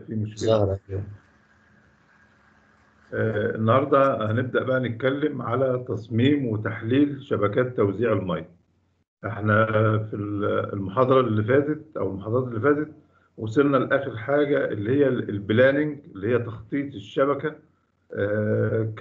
في مشكله ظهرت آه، النهارده هنبدا بقى نتكلم على تصميم وتحليل شبكات توزيع الميه احنا في المحاضره اللي فاتت او المحاضرات اللي فاتت وصلنا لاخر حاجه اللي هي البلاننج اللي هي تخطيط الشبكه آه، ك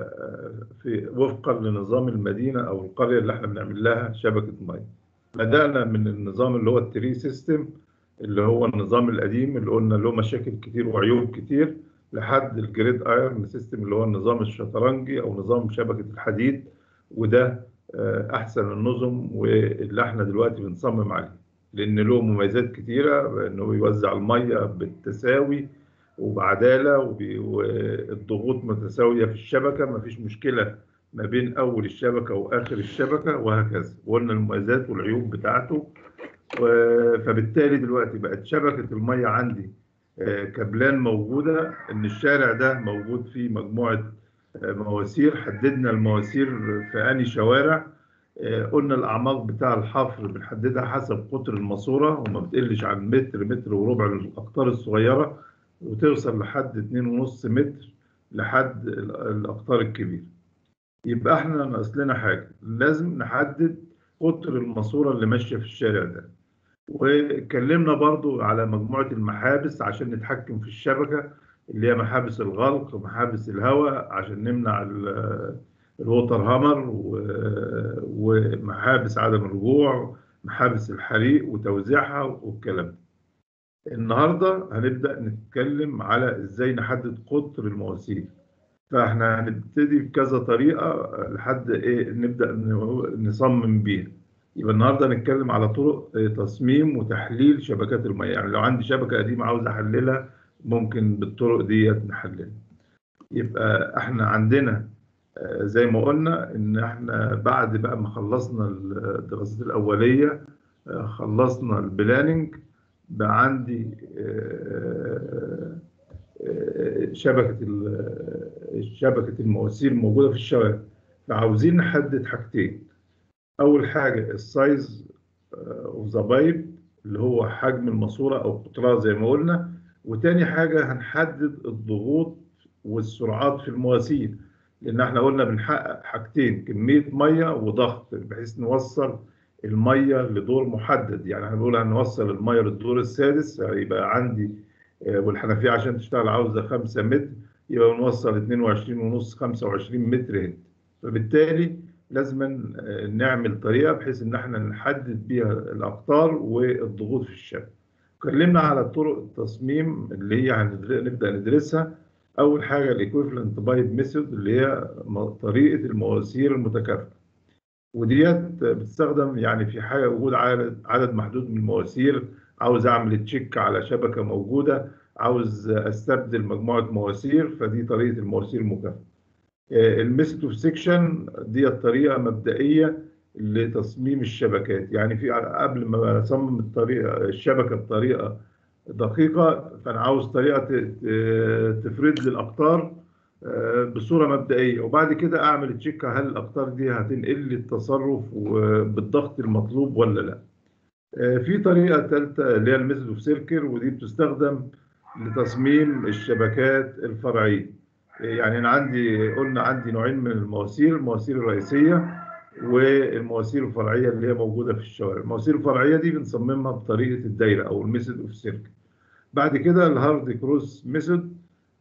في وفقا لنظام المدينه او القريه اللي احنا بنعمل لها شبكه ميه بدانا من النظام اللي هو التري سيستم اللي هو النظام القديم اللي قلنا له مشاكل كتير وعيوب كتير لحد الجريد ايرن سيستم اللي هو النظام الشطرنجي او نظام شبكه الحديد وده آه، احسن النظم واللي احنا دلوقتي بنصمم عليه لان له مميزات كتيره انه بيوزع الميه بالتساوي وبعداله وبي- والضغوط متساويه في الشبكه مفيش مشكله ما بين اول الشبكه واخر الشبكه وهكذا وقلنا المميزات والعيوب بتاعته و- فبالتالي دلوقتي بقت شبكه الميه عندي آه، كبلان موجوده ان الشارع ده موجود فيه مجموعه آه، مواسير حددنا المواسير في انهي شوارع آه، قلنا الاعماق بتاع الحفر بنحددها حسب قطر الماسوره وما بتقلش عن متر متر وربع الاقطار الصغيره وتوصل لحد 2.5 متر لحد ال- الاقطار الكبيره يبقى احنا ناقص لنا حاجه لازم نحدد قطر الماسوره اللي ماشيه في الشارع ده واتكلمنا برضو على مجموعه المحابس عشان نتحكم في الشبكه اللي هي محابس الغلق ومحابس الهواء عشان نمنع ال- الووتر هامر و- ومحابس عدم الرجوع محابس الحريق وتوزيعها والكلام ده النهارده هنبدا نتكلم على ازاي نحدد قطر المواسير فاحنا هنبتدي بكذا طريقه لحد ايه نبدا ن- نصمم بيها يبقى النهارده هنتكلم على طرق تصميم وتحليل شبكات المياه يعني لو عندي شبكه قديمه عاوز احللها ممكن بالطرق ديت نحللها يبقى احنا عندنا آه، زي ما قلنا ان احنا بعد بقى ما خلصنا الدراسات الاوليه آه، خلصنا البلاننج بقى عندي آه، آه، شبكه ال- شبكه المواسير موجوده في الشوارع فعاوزين نحدد حاجتين اول حاجه السايز اوف ذا بايب اللي هو حجم الماسوره او قطرها زي ما قلنا وتاني حاجه هنحدد الضغوط والسرعات في المواسير لان احنا قلنا بنحقق حاجتين كميه ميه وضغط بحيث نوصل الميه لدور محدد يعني احنا بنقول هنوصل الميه للدور السادس يبقى عندي آه، والحنفيه عشان تشتغل عاوزه 5 متر يبقى بنوصل 22 ونص 25 متر هنا فبالتالي لازم نعمل طريقه بحيث ان احنا نحدد بيها الاقطار والضغوط في الشبكه. اتكلمنا على طرق التصميم اللي هي هندر- نبدا ندرسها اول حاجه الايكويفالنت بايب ميثود اللي هي م- طريقه المواسير المتكافئه وديت بتستخدم يعني في حاجه وجود عدد عدد محدود من المواسير عاوز اعمل تشيك على شبكه موجوده عاوز استبدل مجموعه مواسير فدي طريقه المواسير المكافئه الميثود اوف سيكشن دي طريقه مبدئيه لتصميم الشبكات يعني في قبل ما اصمم الطريقه الشبكه بطريقه دقيقه فانا عاوز طريقه ت- ت- تفرد لي الاقطار آه، بصوره مبدئيه وبعد كده اعمل تشيك هل الاقطار دي هتنقل لي التصرف بالضغط المطلوب ولا لا آه، في طريقه ثالثه اللي هي الميثود اوف سيركل ودي بتستخدم لتصميم الشبكات الفرعيه يعني انا عندي قلنا عندي نوعين من المواسير المواسير الرئيسيه والمواسير الفرعيه اللي هي موجوده في الشوارع المواسير الفرعيه دي بنصممها بطريقه الدايره او الميثود اوف سيركل بعد كده الهارد كروس ميثود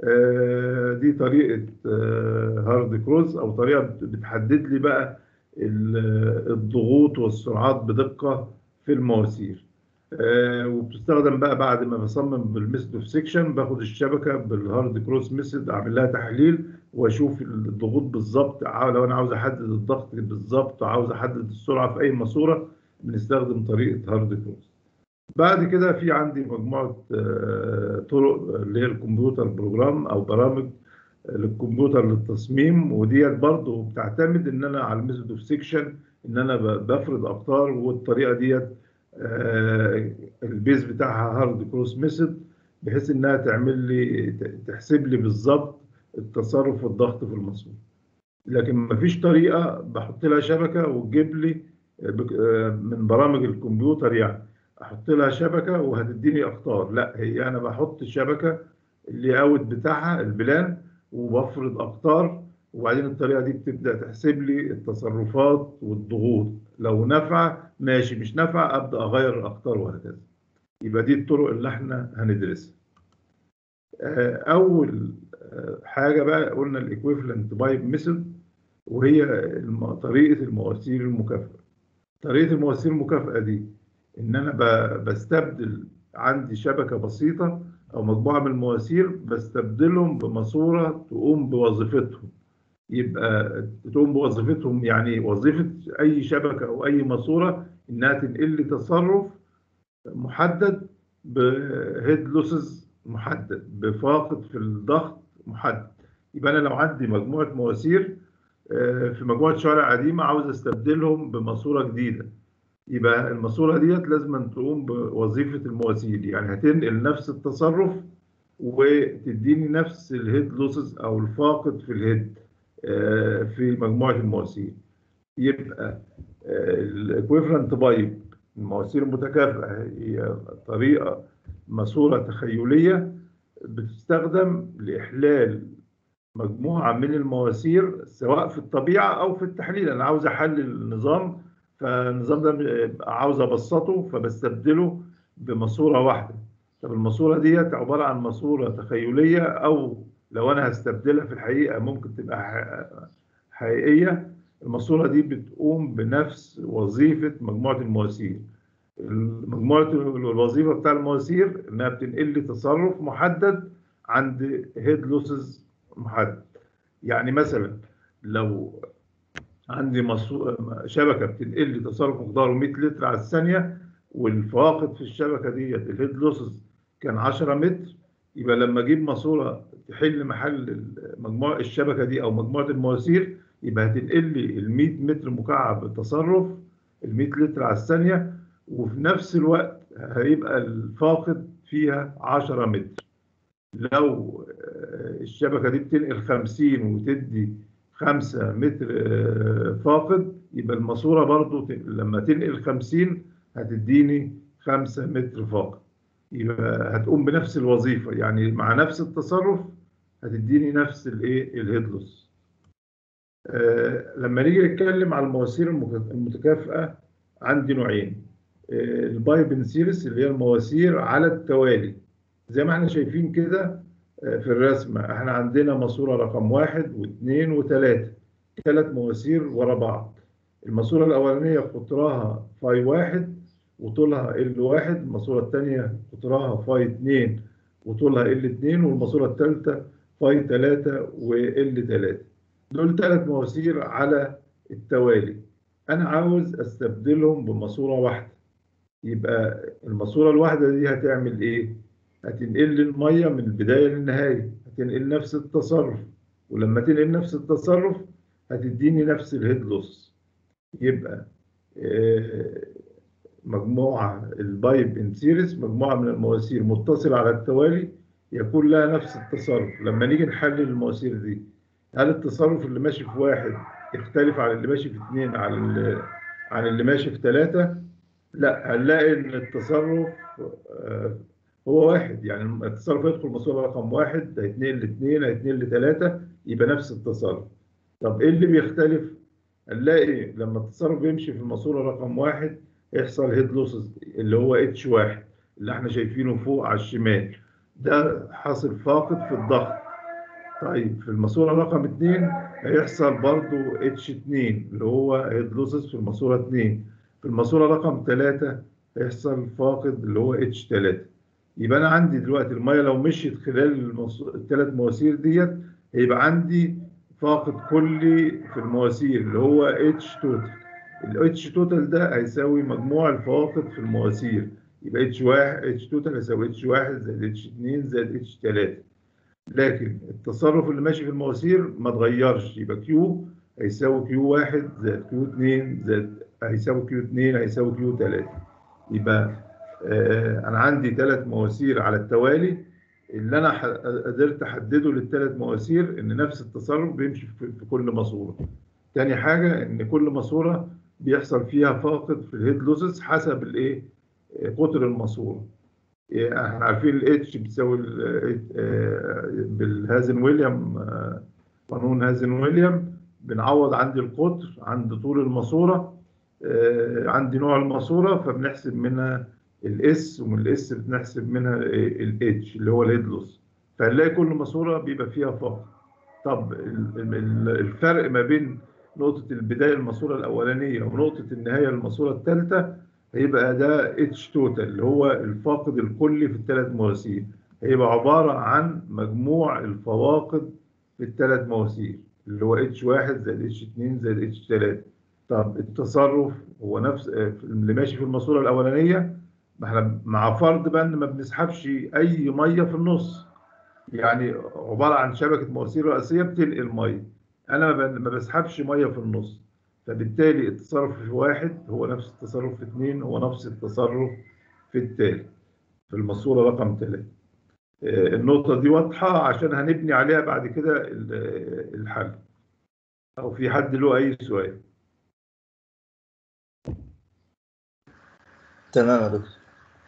دي طريقه آه، هارد كروس او طريقه بت- بتحدد لي بقى ال- الضغوط والسرعات بدقه في المواسير آه، وبتستخدم بقى بعد ما بصمم بالميثود اوف سيكشن باخد الشبكه بالهارد كروس ميثود اعمل لها تحليل واشوف الضغوط بالظبط عاو- لو انا عاوز احدد الضغط بالظبط وعاوز احدد السرعه في اي ماسوره بنستخدم طريقه هارد كروس بعد كده في عندي مجموعه آه، طرق اللي هي الكمبيوتر بروجرام او برامج للكمبيوتر للتصميم وديت برضه بتعتمد ان انا على الميثود اوف سيكشن ان انا ب- بفرض اقطار والطريقه ديت آه، البيز بتاعها هارد كروس ميثود بحيث انها تعمل لي ت- تحسب لي بالظبط التصرف والضغط في الماسوره لكن مفيش طريقه بحط لها شبكه وتجيب لي بك- آه، من برامج الكمبيوتر يعني احط لها شبكه وهتديني اقطار لا هي انا بحط الشبكه اللي اوت بتاعها البلان وبفرض اقطار وبعدين الطريقه دي بتبدا تحسب لي التصرفات والضغوط لو نفع ماشي مش نفع ابدا اغير الاقطار وهكذا يبقى دي الطرق اللي احنا هندرسها اول حاجه بقى قلنا الايكويفالنت بايب ميثود وهي طريقه المواسير المكافئه طريقه المواسير المكافئه دي ان انا بستبدل عندي شبكه بسيطه او مجموعه من المواسير بستبدلهم بماسوره تقوم بوظيفتهم يبقى تقوم بوظيفتهم يعني وظيفه اي شبكه او اي ماسوره انها تنقل لي تصرف محدد بهيد لوسز محدد بفاقد في الضغط محدد يبقى انا لو عندي مجموعه مواسير في مجموعه شوارع قديمه عاوز استبدلهم بماسوره جديده يبقى الماسوره ديت لازم تقوم بوظيفه المواسير يعني هتنقل نفس التصرف وتديني نفس الهيد لوسز او الفاقد في الهيد في مجموعه المواسير يبقى الايكويفالنت بايب المواسير المتكافئه هي طريقه ماسوره تخيليه بتستخدم لاحلال مجموعه من المواسير سواء في الطبيعه او في التحليل انا عاوز احلل النظام فالنظام ده عاوز ابسطه فبستبدله بماسوره واحده طب الماسوره ديت عباره عن ماسوره تخيليه او لو انا هستبدلها في الحقيقه ممكن تبقى حقيقيه الماسوره دي بتقوم بنفس وظيفه مجموعه المواسير مجموعه الوظيفه بتاع المواسير انها بتنقل لي تصرف محدد عند هيد لوسز محدد يعني مثلا لو عندي شبكه بتنقل لي تصرف مقداره 100 لتر على الثانيه والفاقد في الشبكه ديت الهيد لوسز كان 10 متر يبقى لما اجيب ماسوره تحل محل مجموعه الشبكه دي او مجموعه المواسير يبقى هتنقل لي ال 100 متر مكعب تصرف ال 100 لتر على الثانيه وفي نفس الوقت هيبقى الفاقد فيها 10 متر لو الشبكه دي بتنقل 50 وتدي 5 متر فاقد يبقى الماسوره برضو لما تنقل 50 هتديني 5 متر فاقد يبقى هتقوم بنفس الوظيفه يعني مع نفس التصرف هتديني نفس الايه الهيدلوس آه لما نيجي نتكلم على المواسير المتكافئه عندي نوعين آه البايبن سيريس اللي هي المواسير على التوالي زي ما احنا شايفين كده آه في الرسمه احنا عندنا ماسوره رقم واحد واثنين وثلاثه ثلاث مواسير ورا بعض الماسوره الاولانيه قطرها فاي واحد وطولها ال واحد الماسوره الثانيه قطرها فاي 2 وطولها ال 2 والماسوره الثالثه فاي 3 وال 3 دول ثلاث مواسير على التوالي انا عاوز استبدلهم بماسوره واحده يبقى الماسوره الواحده دي هتعمل ايه هتنقل لي الميه من البدايه للنهايه هتنقل نفس التصرف ولما تنقل نفس التصرف هتديني نفس الهيد لوس يبقى مجموعة البايب ان سيريس مجموعة من المواسير متصلة على التوالي يكون لها نفس التصرف لما نيجي نحلل المواسير دي هل التصرف اللي ماشي في واحد يختلف عن اللي ماشي في اثنين عن اللي عن اللي ماشي في ثلاثة لا هنلاقي ان التصرف هو واحد يعني التصرف يدخل ماسورة رقم واحد هيتنقل لاثنين هيتنقل لثلاثة يبقى نفس التصرف طب ايه اللي بيختلف؟ هنلاقي لما التصرف بيمشي في الماسورة رقم واحد يحصل هيد لوسز اللي هو اتش واحد اللي احنا شايفينه فوق على الشمال ده حاصل فاقد في الضغط طيب في الماسوره رقم 2 هيحصل برضو اتش 2 اللي هو هيد لوسز في الماسوره 2 في الماسوره رقم 3 هيحصل فاقد اللي هو اتش 3 يبقى انا عندي دلوقتي الميه لو مشيت خلال الثلاث مواسير ديت هيبقى عندي فاقد كلي في المواسير اللي هو اتش توتال الاتش توتال ده هيساوي مجموع الفواقد في المواسير يبقى اتش واحد اتش توتال هيساوي اتش واحد زائد اتش اتنين زائد اتش تلاته لكن التصرف اللي ماشي في المواسير ما اتغيرش يبقى كيو هيساوي كيو واحد زائد كيو اتنين زائد هيساوي كيو اتنين هيساوي كيو تلاته يبقى آه انا عندي ثلاث مواسير على التوالي اللي انا قدرت احدده للثلاث مواسير ان نفس التصرف بيمشي في كل ماسوره تاني حاجه ان كل ماسوره بيحصل فيها فاقد في الهيد لوسز حسب الايه قطر الماسوره احنا عارفين الاتش بتساوي بالهازن ويليام قانون هازن ويليام بنعوض عندي القطر عند طول الماسوره عندي نوع الماسوره فبنحسب منها الاس ومن الاس بنحسب منها الاتش اللي هو الهيدلوس فنلاقي كل ماسوره بيبقى فيها فقط طب الفرق ما بين نقطة البداية الماسورة الأولانية ونقطة النهاية الماسورة الثالثة هيبقى ده اتش توتال اللي هو الفاقد الكلي في الثلاث مواسير هيبقى عبارة عن مجموع الفواقد في الثلاث مواسير اللي هو اتش واحد زائد اتش اتنين زائد اتش تلاتة طب التصرف هو نفس اللي ماشي في الماسورة الأولانية ما احنا مع فرض بقى ان ما بنسحبش أي مية في النص يعني عبارة عن شبكة مواسير رئيسية بتنقل مية أنا ما بسحبش مية في النص فبالتالي التصرف في واحد هو نفس التصرف في اثنين هو نفس التصرف في التالي في الماسورة رقم ثلاثة النقطة دي واضحة عشان هنبني عليها بعد كده الحل أو في حد له أي سؤال تمام يا دكتور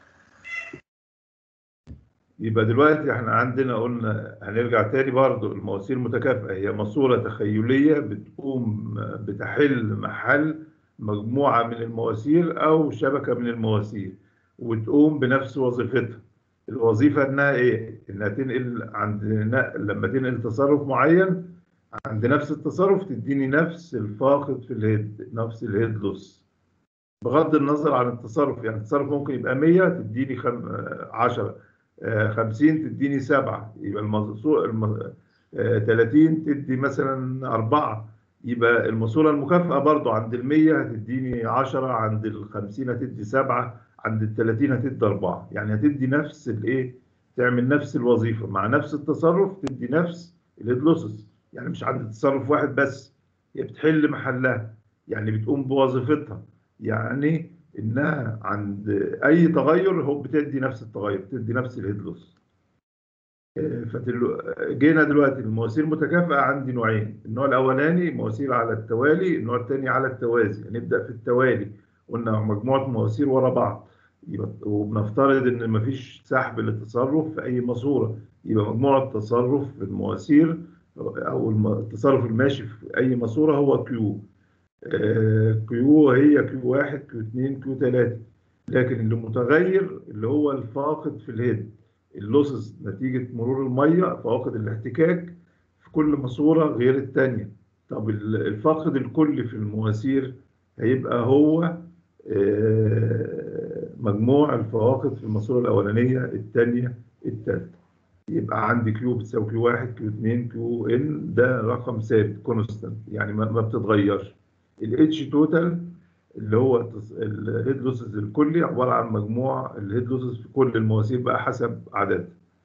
يبقى دلوقتي احنا عندنا قلنا هنرجع تاني برضو المواسير المتكافئة هي ماسورة تخيلية بتقوم بتحل محل مجموعة من المواسير أو شبكة من المواسير وتقوم بنفس وظيفتها الوظيفة إنها إيه؟ إنها تنقل عند لما تنقل تصرف معين عند نفس التصرف تديني نفس الفاقد في الهيد نفس الهيد لوس بغض النظر عن التصرف يعني التصرف ممكن يبقى 100 تديني 10 50 تديني 7 يبقى المصور الم... 30 تدي مثلا 4 يبقى الماسوره المكافاه برضو عند ال 100 هتديني 10 عند ال 50 هتدي 7 عند ال 30 هتدي 4 يعني هتدي نفس الايه تعمل نفس الوظيفه مع نفس التصرف تدي نفس الهيدلوسس يعني مش عند تصرف واحد بس هي بتحل محلها يعني بتقوم بوظيفتها يعني انها عند اي تغير هو بتدي نفس التغير بتدي نفس الهيدلوس فتلو... جينا دلوقتي المواسير المتكافئه عندي نوعين النوع الاولاني مواسير على التوالي النوع الثاني على التوازي هنبدا في التوالي قلنا مجموعه مواسير ورا بعض يبقى وبنفترض ان مفيش سحب للتصرف في اي ماسوره يبقى مجموع التصرف في المواسير او التصرف الماشي في اي ماسوره هو كيو كيو هي كيو واحد كيو اتنين كيو تلاتة لكن اللي متغير اللي هو الفاقد في الهيد اللوسز نتيجة مرور المية فواقد الاحتكاك في كل ماسورة غير التانية طب الفاقد الكلي في المواسير هيبقى هو مجموع الفواقد في الماسورة الأولانية التانية التالتة يبقى عندي كيو بتساوي كيو واحد كيو اتنين كيو ان ده رقم ثابت كونستانت يعني ما بتتغيرش الاتش توتال اللي هو الهيد لوسز الكلي عباره عن مجموع الهيد لوسز في كل المواسير بقى حسب عددها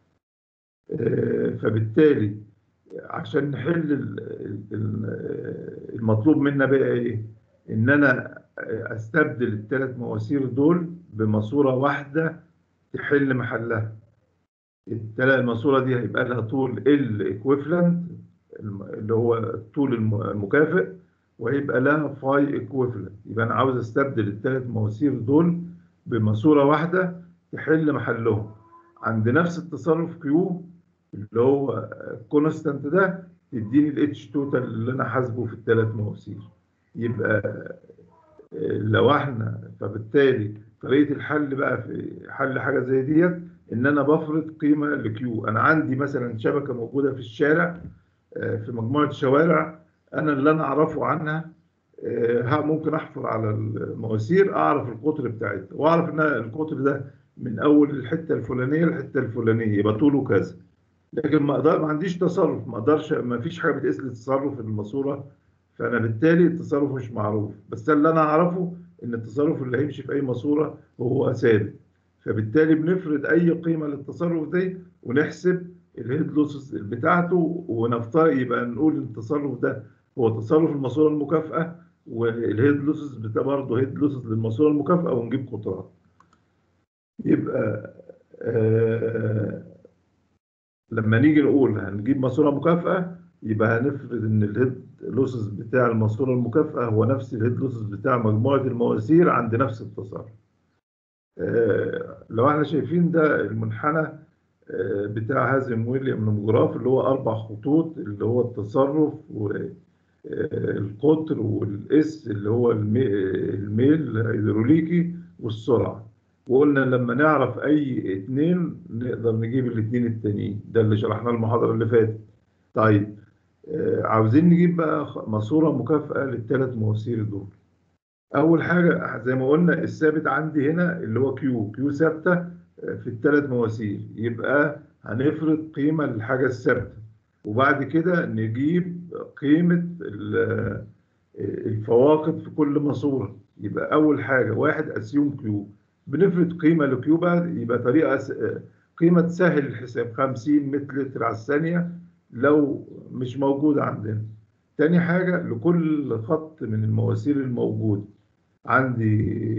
فبالتالي عشان نحل المطلوب منا بقى ايه ان انا استبدل الثلاث مواسير دول بماسوره واحده تحل محلها الثلاث الماسوره دي هيبقى لها طول ال ايكويفالنت اللي هو الطول المكافئ وهيبقى لها فاي ايكويفالنت يبقى انا عاوز استبدل الثلاث مواسير دول بماسوره واحده تحل محلهم عند نفس التصرف كيو اللي هو كونستانت ده تديني الاتش توتال اللي انا حاسبه في الثلاث مواسير يبقى لو احنا فبالتالي طريقه الحل بقى في حل حاجه زي ديت ان انا بفرض قيمه لكيو انا عندي مثلا شبكه موجوده في الشارع في مجموعه شوارع انا اللي انا اعرفه عنها ممكن احفر على المواسير اعرف القطر بتاعتها واعرف ان القطر ده من اول الحته الفلانيه للحته الفلانيه يبقى طوله كذا لكن ما اقدر ما عنديش تصرف ما اقدرش ما فيش حاجه بتقيس لي التصرف في الماسوره فانا بالتالي التصرف مش معروف بس اللي انا اعرفه ان التصرف اللي هيمشي في اي ماسوره هو ثابت فبالتالي بنفرض اي قيمه للتصرف ده ونحسب الهيد لوسز بتاعته ونفترض يبقى نقول التصرف ده هو تصرف الماسوره المكافئه والهيد لوسز ده برضه هيد لوسز للماسوره المكافئه ونجيب قطرات يبقى آه لما نيجي نقول هنجيب ماسوره مكافئه يبقى هنفرض ان الهيد لوسز بتاع الماسوره المكافئه هو نفس الهيد لوسز بتاع مجموعه المواسير عند نفس التصرف آه، لو احنا شايفين ده المنحنى آه، بتاع هازم ويليام جراف اللي هو اربع خطوط اللي هو التصرف والقطر والاس اللي هو الميل الهيدروليكي والسرعه وقلنا لما نعرف اي اتنين نقدر نجيب الاتنين التانيين ده اللي شرحناه المحاضره اللي فاتت طيب آه، عاوزين نجيب بقى ماسوره مكافاه للثلاث مواسير دول اول حاجه زي ما قلنا الثابت عندي هنا اللي هو كيو كيو ثابته آه، في الثلاث مواسير يبقى هنفرض قيمه للحاجه الثابته وبعد كده نجيب قيمه آه، الفواقد في كل ماسوره يبقى اول حاجه واحد اسيوم كيو بنفرض قيمه لكيو بقى يبقى طريقه قيمه تسهل الحساب 50 متر على الثانيه لو مش موجود عندنا تاني حاجة لكل خط من المواسير الموجود عندي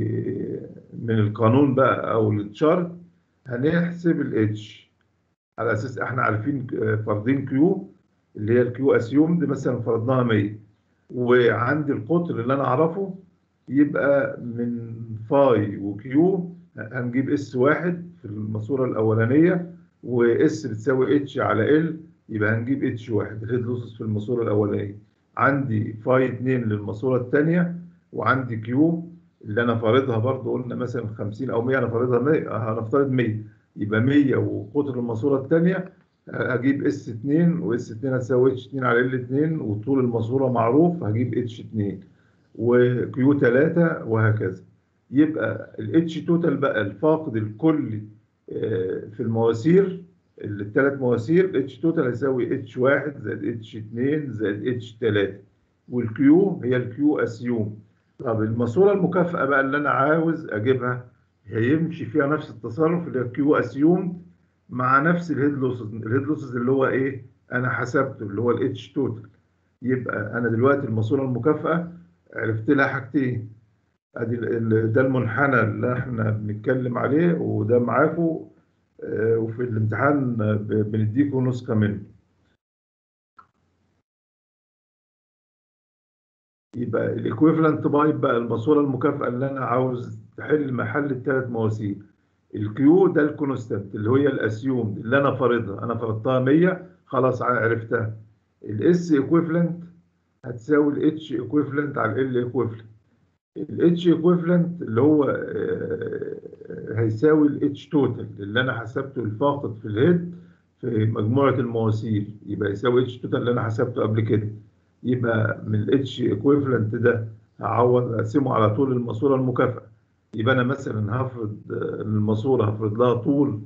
من القانون بقى او التشارت هنحسب الاتش على اساس احنا عارفين فرضين كيو اللي هي الكيو اسيومد مثلا فرضناها 100 وعندي القطر اللي انا اعرفه يبقى من فاي وكيو هنجيب اس واحد في الماسوره الاولانيه واس بتساوي اتش على ال يبقى هنجيب اتش واحد الهيد لوسز في الماسوره الاولانيه عندي فاي 2 للماسوره الثانيه وعندي كيو اللي انا فارضها برضو قلنا مثلا 50 او 100 انا فارضها 100 هنفترض 100 يبقى 100 وقطر الماسوره الثانيه هجيب اس 2 واس 2 هتساوي اتش 2 على ال 2 وطول الماسوره معروف هجيب اتش 2 وكيو 3 وهكذا يبقى الاتش توتال بقى الفاقد الكلي آه، في المواسير الثلاث مواسير اتش توتال هيساوي اتش 1 زائد اتش 2 زائد اتش 3 والكيو هي الكيو اسيوم طب الماسوره المكافاه بقى اللي انا عاوز اجيبها هيمشي فيها نفس التصرف اللي هي كيو اسيوم مع نفس الهيد لوسز الهيد لوسز اللي هو ايه انا حسبته اللي هو الاتش توتال يبقى انا دلوقتي الماسوره المكافاه عرفت لها حاجتين ادي ده المنحنى اللي احنا بنتكلم عليه وده معاكم آه، وفي الامتحان بنديكم نسخه منه يبقى الايكويفالنت بايب بقى الماسوره المكافاه اللي انا عاوز تحل محل الثلاث مواسير الكيو ده الكونستنت اللي هي الاسيوم اللي انا فارضها انا فرضتها 100 خلاص عرفتها الاس ايكويفالنت هتساوي الاتش ايكويفالنت على ال ايكويفالنت الاتش ايكويفالنت اللي هو آه، هيساوي الاتش توتال اللي انا حسبته الفاقد في الهيد في مجموعه المواسير يبقى يساوي اتش توتال اللي انا حسبته قبل كده يبقى من الاتش ايكويفالنت ده هعوض اقسمه على طول الماسوره المكافاه يبقى انا مثلا هفرض آه، الماسوره هفرض لها طول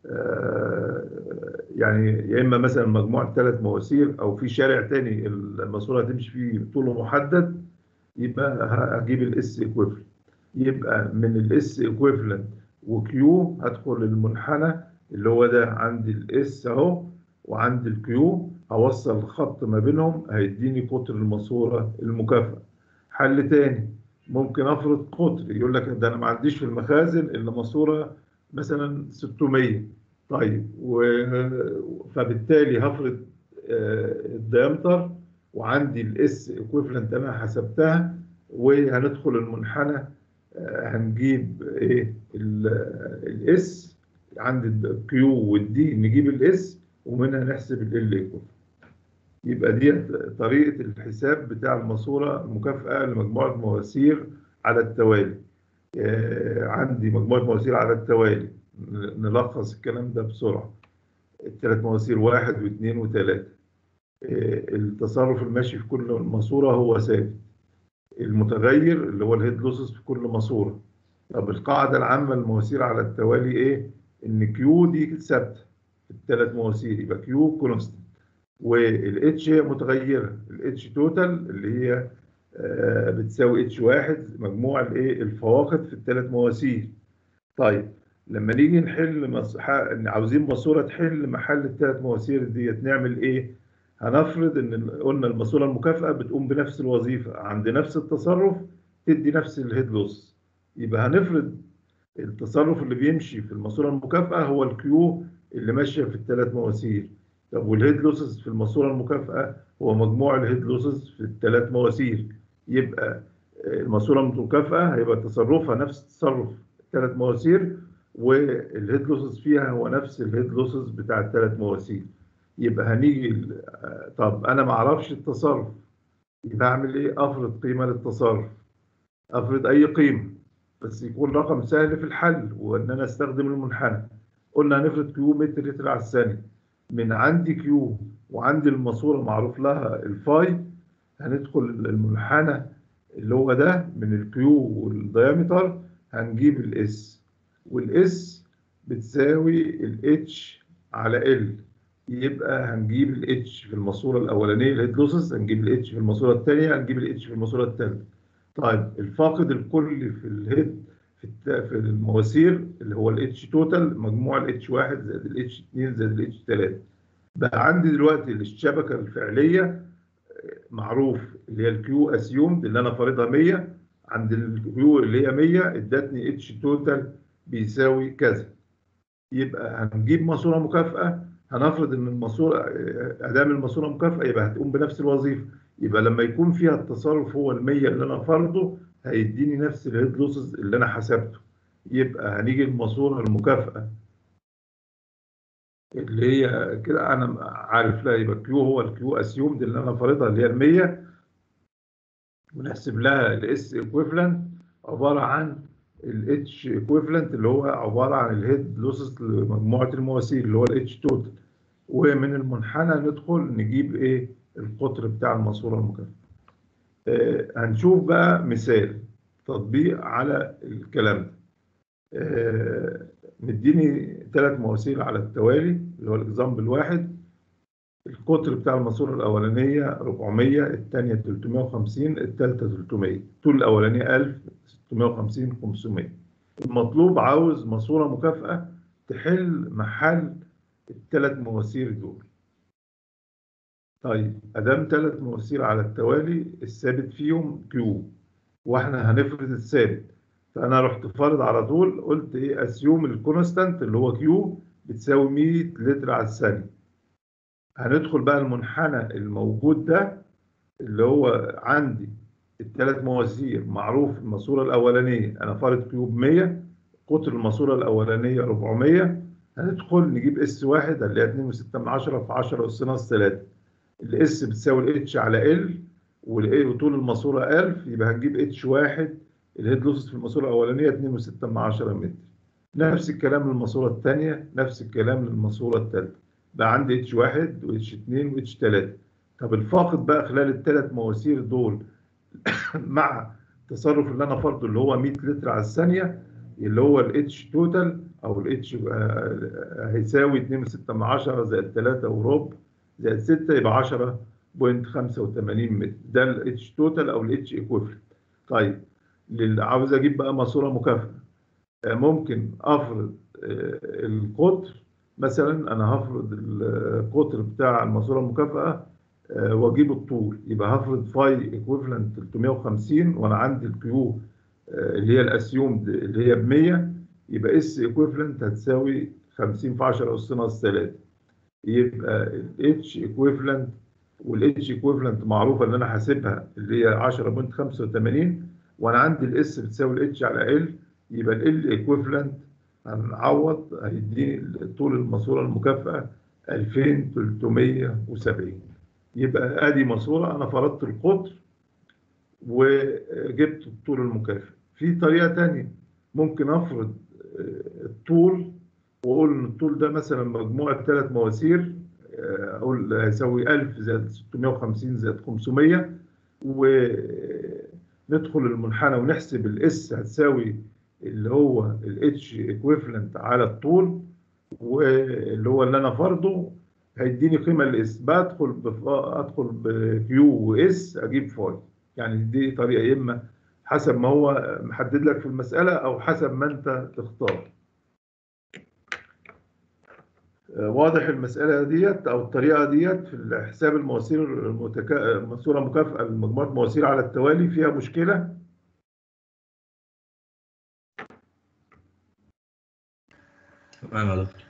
آه، يعني يا اما مثلا مجموعه ثلاث مواسير او في شارع تاني الماسوره هتمشي فيه طوله محدد يبقى هجيب الاس ايكويفالنت يبقى من الاس ايكويفالنت وكيو هدخل المنحنى اللي هو ده عندي الاس اهو وعندي الكيو هوصل خط ما بينهم هيديني قطر الماسوره المكافاه حل تاني ممكن افرض قطر يقول لك ده انا ما عنديش في المخازن الا ماسوره مثلا 600 طيب و... فبالتالي هفرض آه، الديامتر وعندي الاس ايكويفالنت انا حسبتها وهندخل المنحنى آه، هنجيب ايه الاس عندي الكيو والدي نجيب الاس ومنها نحسب ال ايكويفالنت يبقى دي طريقه الحساب بتاع الماسوره المكافاه لمجموعه مواسير على التوالي آه، عندي مجموعه مواسير على التوالي نلخص الكلام ده بسرعه الثلاث مواسير واحد واثنين وثلاثه آه، التصرف الماشي في كل ماسوره هو ثابت المتغير اللي هو الهيد لوسز في كل ماسوره طب القاعده العامه للمواسير على التوالي ايه ان كيو دي ثابته في الثلاث مواسير يبقى كيو كونستنت والاتش هي متغيره الاتش توتال اللي هي آه، بتساوي اتش واحد مجموع الايه الفواقد في الثلاث مواسير طيب لما نيجي نحل مص... عاوزين ماسوره تحل محل الثلاث مواسير ديت نعمل ايه هنفرض ان قلنا الماسوره المكافاه بتقوم بنفس الوظيفه عند نفس التصرف تدي نفس الهيد لوس يبقى هنفرض التصرف اللي بيمشي في الماسوره المكافاه هو الكيو اللي ماشيه في الثلاث مواسير طب والهيد لوسز في الماسوره المكافاه هو مجموع الهيد لوسز في الثلاث مواسير يبقى الماسوره المكافاه هيبقى تصرفها نفس تصرف ثلاث مواسير والهيد لوسز فيها هو نفس الهيد لوسز بتاع الثلاث مواسير يبقى هنيجي طب انا ما اعرفش التصرف يبقى اعمل ايه افرض قيمه للتصرف افرض اي قيمه بس يكون رقم سهل في الحل وان انا استخدم المنحنى قلنا هنفرض كيو متر لتر على الثانيه من عندي كيو وعندي الماسوره معروف لها الفاي هندخل المنحنى اللي هو ده من الكيو والديامتر هنجيب الاس والاس بتساوي الاتش على ال يبقى هنجيب الاتش في الماسوره الاولانيه الهيد لوسز هنجيب الاتش في الماسوره الثانيه هنجيب الاتش في الماسوره الثالثه طيب الفاقد الكلي في الهيد في في المواسير اللي هو الاتش توتال مجموع الاتش 1 زائد الاتش 2 زائد الاتش 3 بقى عندي دلوقتي الشبكه الفعليه معروف اللي هي الكيو اسيومد اللي انا فارضها 100 عند الكيو اللي هي 100 ادتني اتش توتال بيساوي كذا يبقى هنجيب ماسوره مكافاه هنفرض ان الماسوره ادام الماسوره مكافاه يبقى هتقوم بنفس الوظيفه يبقى لما يكون فيها التصرف هو ال 100 اللي انا فرضه هيديني نفس الهيد لوسز اللي انا حسبته يبقى هنيجي الماسوره المكافاه اللي هي كده انا عارف لا يبقى كيو هو الكيو اسيومد اللي انا فارضها اللي هي ال 100 ونحسب لها الاس ايكويفالنت عباره عن الاتش ايكويفالنت اللي هو عباره عن الهيد لوسز لمجموعه المواسير اللي هو الاتش توتال ومن المنحنى ندخل نجيب ايه القطر بتاع الماسوره المكافئه. آه هنشوف بقى مثال تطبيق على الكلام ده. آه مديني ثلاث مواسير على التوالي اللي هو الاكزامبل الواحد القطر بتاع الماسوره الاولانيه 400 الثانيه 350 الثالثه 300 طول الاولانيه 1000 650 500 المطلوب عاوز ماسوره مكافاه تحل محل الثلاث مواسير دول طيب ادام ثلاث مواسير على التوالي الثابت فيهم كيو واحنا هنفرض الثابت فانا رحت فارض على طول قلت ايه اسيوم الكونستانت اللي هو كيو بتساوي 100 لتر على الثانيه هندخل بقى المنحنى الموجود ده اللي هو عندي الثلاث مواسير معروف الماسوره الاولانيه انا فارض كيوب 100 قطر الماسوره الاولانيه 400 هندخل نجيب اس واحد اللي هي 2.6 من 10 في 10 اس ناقص 3 الاس بتساوي الاتش على ال وطول الماسوره 1000 يبقى هنجيب اتش واحد الهيد لوسز في الماسوره الاولانيه 2.6 من 10 متر نفس الكلام للماسوره الثانيه نفس الكلام للماسوره الثالثه بقى عندي اتش واحد واتش 2 واتش 3 طب الفاقد بقى خلال الثلاث مواسير دول مع التصرف اللي انا فرضه اللي هو 100 لتر على الثانيه اللي هو الاتش توتال او الاتش هيساوي 2.6 من 10 زائد 3 وربع زائد 6 يبقى 10.85 متر ده الاتش توتال او الاتش ايكويفلنت طيب عاوز اجيب بقى ماسوره مكافاه ممكن افرض القطر مثلا انا هفرض القطر بتاع الماسوره المكافاه واجيب الطول يبقى هفرض فاي ايكويفالنت 350 وانا عندي الكيو اللي هي الاسيومد اللي هي ب 100 يبقى اس ايكويفالنت هتساوي 50 في 10 اس ناقص 3 يبقى الاتش ايكويفالنت والاتش ايكويفالنت معروفه اللي انا حاسبها اللي هي 10.85 وانا عندي الاس بتساوي الاتش على ال يبقى ال ايكويفالنت هنعوض هيديني طول الماسوره المكافاه 2370 يبقى ادي ماسوره انا فرضت القطر وجبت الطول المكافئ في طريقه ثانيه ممكن افرض الطول واقول ان الطول ده مثلا مجموعه ثلاث مواسير اقول هيساوي 1000 زائد 650 زائد 500 وندخل المنحنى ونحسب الاس هتساوي اللي هو الاتش ايكويفالنت على الطول واللي هو اللي انا فرضه هيديني قيمه الاس بدخل بف... ادخل بكيو واس اجيب فاي يعني دي طريقه يا اما حسب ما هو محدد لك في المساله او حسب ما انت تختار واضح المساله ديت او الطريقه ديت في حساب المواسير المتكا... ماسوره مكافاه لمجموعه مواسير على التوالي فيها مشكله تمام يا دكتور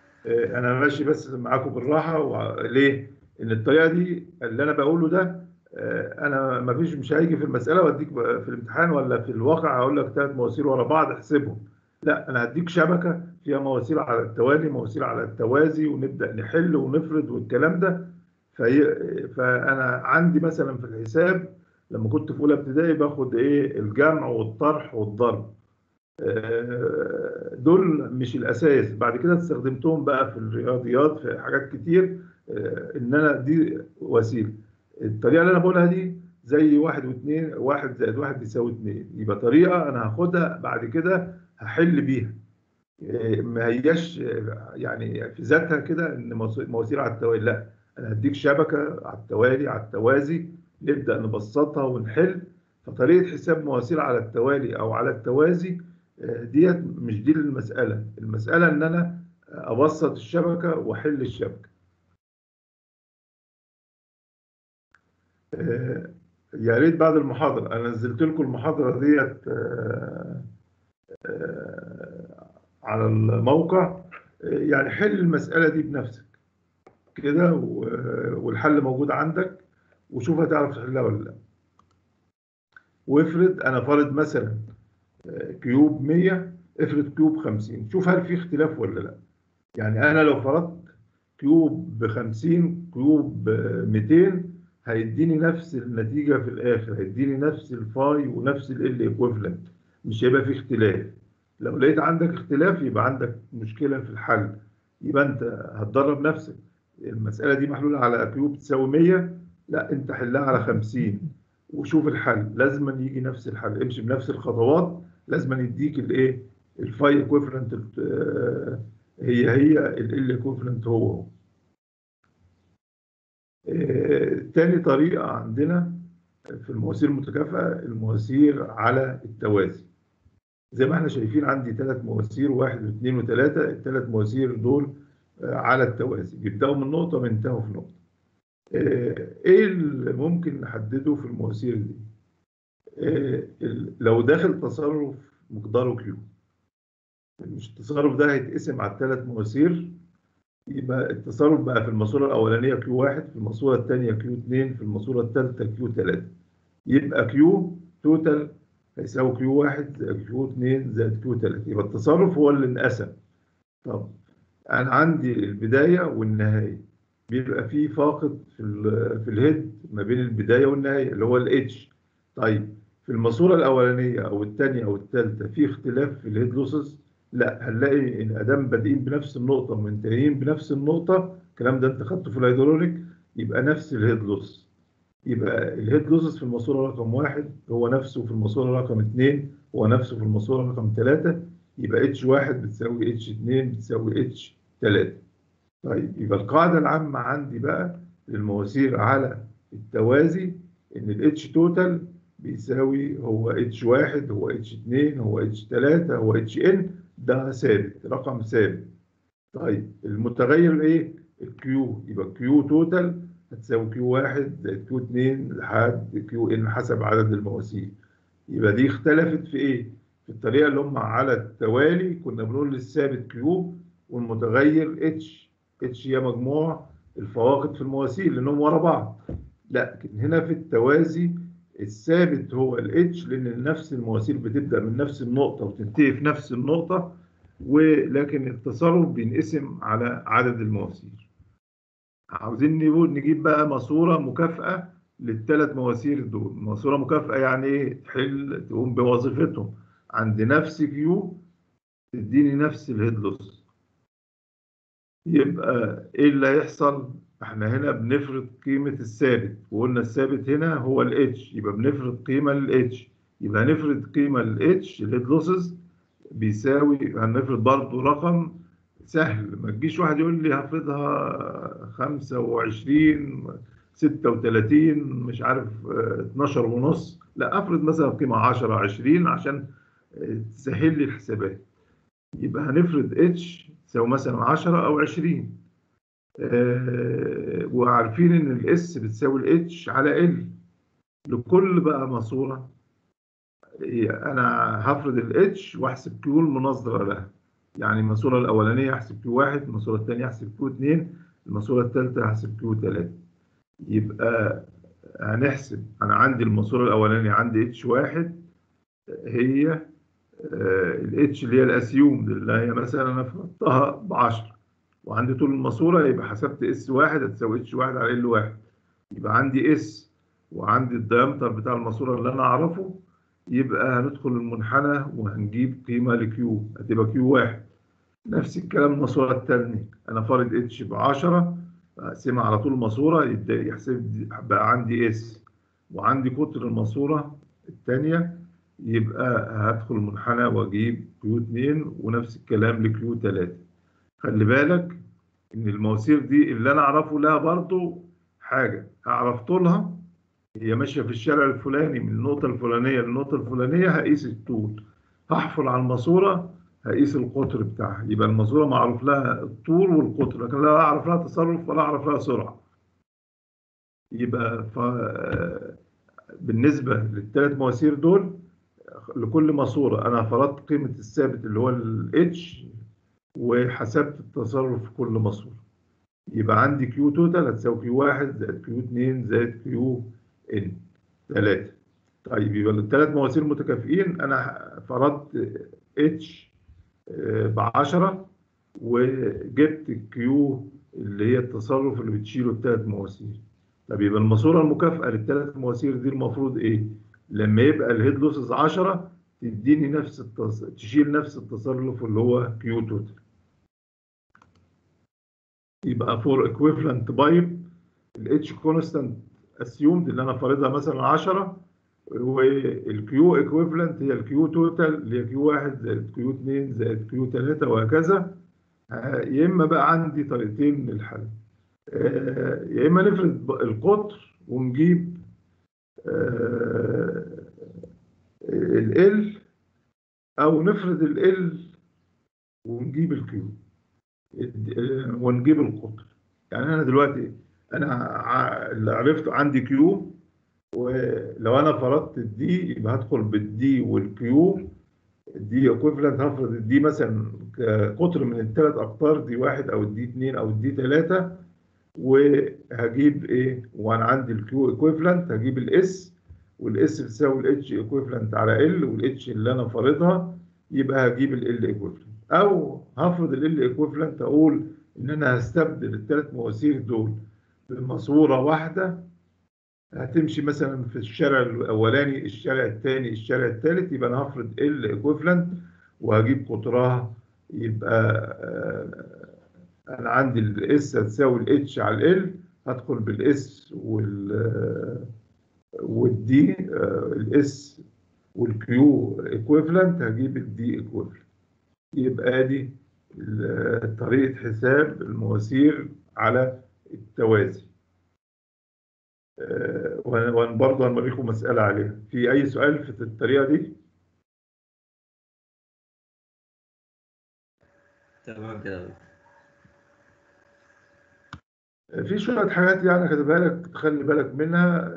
انا ماشي بس معاكم بالراحه وليه ان الطريقه دي اللي انا بقوله ده آه، انا ما فيش مش هيجي في المساله واديك في الامتحان ولا في الواقع هقول لك ثلاث مواسير ورا بعض احسبهم لا انا هديك شبكه فيها مواسير على التوالي مواسير على التوازي ونبدا نحل ونفرض والكلام ده في فانا عندي مثلا في الحساب لما كنت في اولى ابتدائي باخد ايه الجمع والطرح والضرب آه، دول مش الاساس بعد كده استخدمتهم بقى في الرياضيات في حاجات كتير آه، ان انا دي وسيله الطريقه اللي انا بقولها دي زي واحد واثنين واحد زائد واحد يساوي اثنين يبقى طريقه انا هاخدها بعد كده هحل بيها آه، ما هياش يعني في ذاتها كده ان مواسير على التوالي لا انا هديك شبكه على التوالي على التوازي نبدا نبسطها ونحل فطريقه حساب مواسير على التوالي او على التوازي ديت مش دي المسألة المسألة إن أنا أبسط الشبكة وأحل الشبكة آه، يا ريت بعد المحاضرة أنا نزلت لكم المحاضرة ديت آه، آه، على الموقع يعني حل المسألة دي بنفسك كده والحل موجود عندك وشوف هتعرف تحلها ولا لا وافرض أنا فارض مثلا كيوب 100 افرض كيوب 50 شوف هل في اختلاف ولا لا يعني انا لو فرضت كيوب ب 50 كيوب ب 200 هيديني نفس النتيجة في الآخر هيديني نفس الفاي ونفس ال ايكويفالنت مش هيبقى في اختلاف لو لقيت عندك اختلاف يبقى عندك مشكلة في الحل يبقى أنت هتدرب نفسك المسألة دي محلولة على كيوب تساوي 100 لا أنت حلها على 50 وشوف الحل لازم يجي نفس الحل امشي بنفس الخطوات لازم يديك الايه الفاي ايكويفالنت هي هي ال ايكويفالنت هو هو آه، تاني طريقة عندنا في المواسير المتكافئة المواسير على التوازي زي ما احنا شايفين عندي ثلاث مواسير واحد واثنين وثلاثة الثلاث مواسير دول آه، على التوازي بيبدأوا من نقطة وينتهوا في نقطة آه، ايه اللي ممكن نحدده في المواسير دي آه، لو داخل تصرف مقداره كيو مش التصرف ده هيتقسم على الثلاث مواسير يبقى التصرف بقى في الماسوره الاولانيه كيو 1 في الماسوره الثانيه كيو 2 في الماسوره الثالثه كيو 3 يبقى كيو توتال هيساوي كيو 1 زائد كيو 2 زائد كيو 3 يبقى التصرف هو اللي انقسم طب انا عندي البدايه والنهايه بيبقى في فاقد في في الهيد ما بين البدايه والنهايه اللي هو الاتش طيب في الماسوره الاولانيه او الثانيه او الثالثه في اختلاف في الهيد لوسز لا هنلاقي ان ادام بادئين بنفس النقطه ومنتهيين بنفس النقطه الكلام ده انت خدته في الهيدروليك يبقى نفس الهيد لوس يبقى الهيد لوسز في الماسوره رقم واحد هو نفسه في الماسوره رقم اثنين هو نفسه في الماسوره رقم ثلاثه يبقى اتش واحد بتساوي اتش اثنين بتساوي اتش ثلاثه طيب يبقى القاعده العامه عندي بقى للمواسير على التوازي ان الاتش توتال بيساوي هو اتش واحد هو اتش اتنين هو اتش تلاتة هو اتش ان ده ثابت رقم ثابت طيب المتغير ايه الكيو يبقى كيو توتال هتساوي كيو واحد زائد كيو اتنين لحد كيو ان حسب عدد المواسير يبقى دي اختلفت في ايه في الطريقه اللي هم على التوالي كنا بنقول للثابت كيو والمتغير اتش اتش هي مجموع الفواقد في المواسير لانهم ورا بعض لكن هنا في التوازي الثابت هو الاتش لان نفس المواسير بتبدا من نفس النقطه وتنتهي في نفس النقطه ولكن التصرف بينقسم على عدد المواسير عاوزين نجيب بقى ماسوره مكافاه للثلاث مواسير دول ماسوره مكافاه يعني ايه تحل تقوم بوظيفتهم عند نفس كيو تديني نفس الهيد لوس يبقى ايه اللي هيحصل احنا هنا بنفرض قيمة الثابت وقلنا الثابت هنا هو الاتش يبقى بنفرض قيمة للاتش يبقى هنفرض قيمة للاتش الليد لوسز بيساوي هنفرض برضه رقم سهل ما تجيش واحد يقول لي هفرضها 25 36 مش عارف 12 ونص لا افرض مثلا قيمة 10 20 عشان تسهل لي الحسابات يبقى هنفرض اتش تساوي مثلا 10 او 20 آه، وعارفين ان الاس بتساوي الاتش على ال لكل بقى ماسوره انا هفرض الاتش واحسب كيو المناظره لها يعني الماسوره الاولانيه احسب كيو واحد الماسوره الثانيه احسب كيو اثنين الماسوره الثالثه احسب كيو ثلاثه يبقى هنحسب انا عندي الماسوره الاولاني عندي اتش واحد هي الاتش اللي هي الاسيوم اللي هي مثلا انا فرضتها ب 10 وعندي طول الماسوره يبقى حسبت اس واحد هتساوي اتش واحد على ال واحد يبقى عندي اس وعندي الديامتر بتاع الماسوره اللي انا اعرفه يبقى هندخل المنحنى وهنجيب قيمه لكيو هتبقى كيو واحد نفس الكلام الماسوره الثانيه انا فارض اتش ب 10 اقسمها على طول الماسوره يبدا يحسب بقى عندي اس وعندي قطر الماسوره الثانيه يبقى هدخل المنحنى واجيب كيو 2 ونفس الكلام لكيو 3 خلي بالك ان المواسير دي اللي انا اعرفه لها برضو حاجه اعرف طولها هي ماشيه في الشارع الفلاني من النقطه الفلانيه للنقطه الفلانيه هقيس الطول هحفر على الماسوره هقيس القطر بتاعها يبقى الماسوره معروف لها الطول والقطر لكن لا اعرف لها تصرف ولا اعرف لها سرعه يبقى ف... بالنسبه للثلاث مواسير دول لكل ماسوره انا فرضت قيمه الثابت اللي هو الاتش وحسبت التصرف في كل ماسوره يبقى عندي كيو توتال هتساوي كيو 1 زائد كيو 2 زائد كيو ان 3 طيب يبقى الثلاث مواسير متكافئين انا فرضت اتش ب 10 وجبت الكيو اللي هي التصرف اللي بتشيله الثلاث مواسير طب يبقى الماسوره المكافئه للثلاث مواسير دي المفروض ايه؟ لما يبقى الهيد لوسز 10 تديني نفس التص... تشيل نفس التصرف اللي هو كيو توتال يبقى فور ايكويفالنت بايب الاتش كونستانت اسيومد اللي انا فارضها مثلا 10 والكيو ايكويفالنت هي الكيو توتال اللي هي كيو 1 زائد كيو 2 زائد كيو 3 وهكذا يا اما بقى عندي طريقتين للحل يا اما نفرض القطر ونجيب ال او نفرض ال ونجيب الكيو ونجيب القطر يعني انا دلوقتي انا اللي عرفته عندي كيو ولو انا فرضت الدي يبقى هدخل بالدي والكيو الدي ايكويفالنت هفرض الدي مثلا قطر من الثلاث اقطار دي واحد او الدي اثنين او الدي ثلاثه وهجيب ايه وانا عندي الكيو ايكويفالنت هجيب الاس والاس بتساوي الاتش ايكويفالنت على ال والاتش اللي انا فارضها يبقى هجيب ال ايكويفالنت او هفرض ال ايكويفالنت اقول ان انا هستبدل الثلاث مواسير دول بماسوره واحده هتمشي مثلا في الشارع الاولاني الشارع الثاني الشارع الثالث يبقى انا هفرض ال ايكويفالنت وهجيب قطرها يبقى انا عندي الاس هتساوي الاتش على ال هدخل بالاس وال والدي الاس والكيو ايكويفالنت هجيب الدي ايكويفالنت يبقى دي طريقه حساب المواسير على التوازي وبرضه هنوريكم مسألة عليها في أي سؤال في الطريقة دي؟ تمام كده في شوية حاجات يعني خلي بالك تخلي بالك منها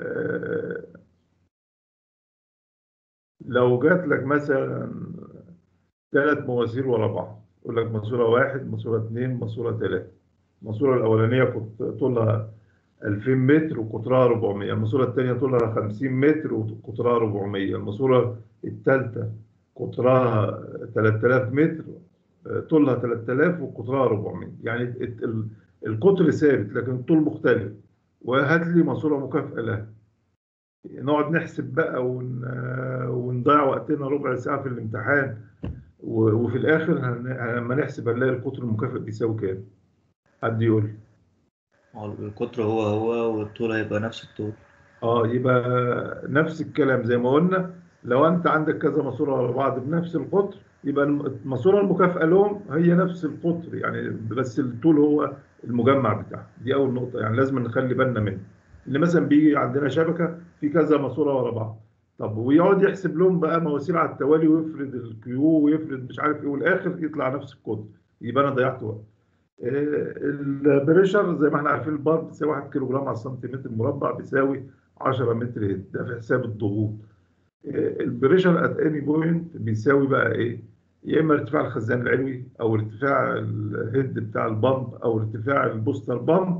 لو جات لك مثلا ثلاث مواسير ورا بعض يقول لك ماسورة واحد ماسورة اثنين ماسورة ثلاثة الماسورة الأولانية كنت طولها 2000 متر وقطرها 400 الماسورة الثانية طولها 50 متر وقطرها 400 الماسورة الثالثة قطرها 3000 متر طولها 3000 وقطرها 400 يعني القطر ثابت لكن الطول مختلف وهات لي ماسورة مكافئة لها نقعد نحسب بقى ون... ونضيع وقتنا ربع ساعة في الامتحان و... وفي الآخر لما نحسب هنلاقي القطر المكافئ بيساوي كام؟ حد يقول لي القطر هو هو والطول هيبقى نفس الطول اه يبقى نفس الكلام زي ما قلنا لو انت عندك كذا ماسوره ورا بعض بنفس القطر يبقى الماسوره المكافئه لهم هي نفس القطر يعني بس الطول هو المجمع بتاعها دي اول نقطه يعني لازم نخلي بالنا منها اللي مثلا بيجي عندنا شبكه في كذا ماسوره ورا بعض طب ويقعد يحسب لهم بقى مواسير على التوالي ويفرد الكيو ويفرد مش عارف ايه والاخر يطلع نفس القطر يبقى انا ضيعت وقت البريشر زي ما احنا عارفين البار بيساوي 1 كيلو جرام على السنتيمتر مربع بيساوي 10 متر هيد ده في حساب الضغوط البريشر ات اني بوينت بيساوي بقى ايه يا اما ارتفاع الخزان العلوي او ارتفاع الهيد بتاع البامب او ارتفاع البوستر بامب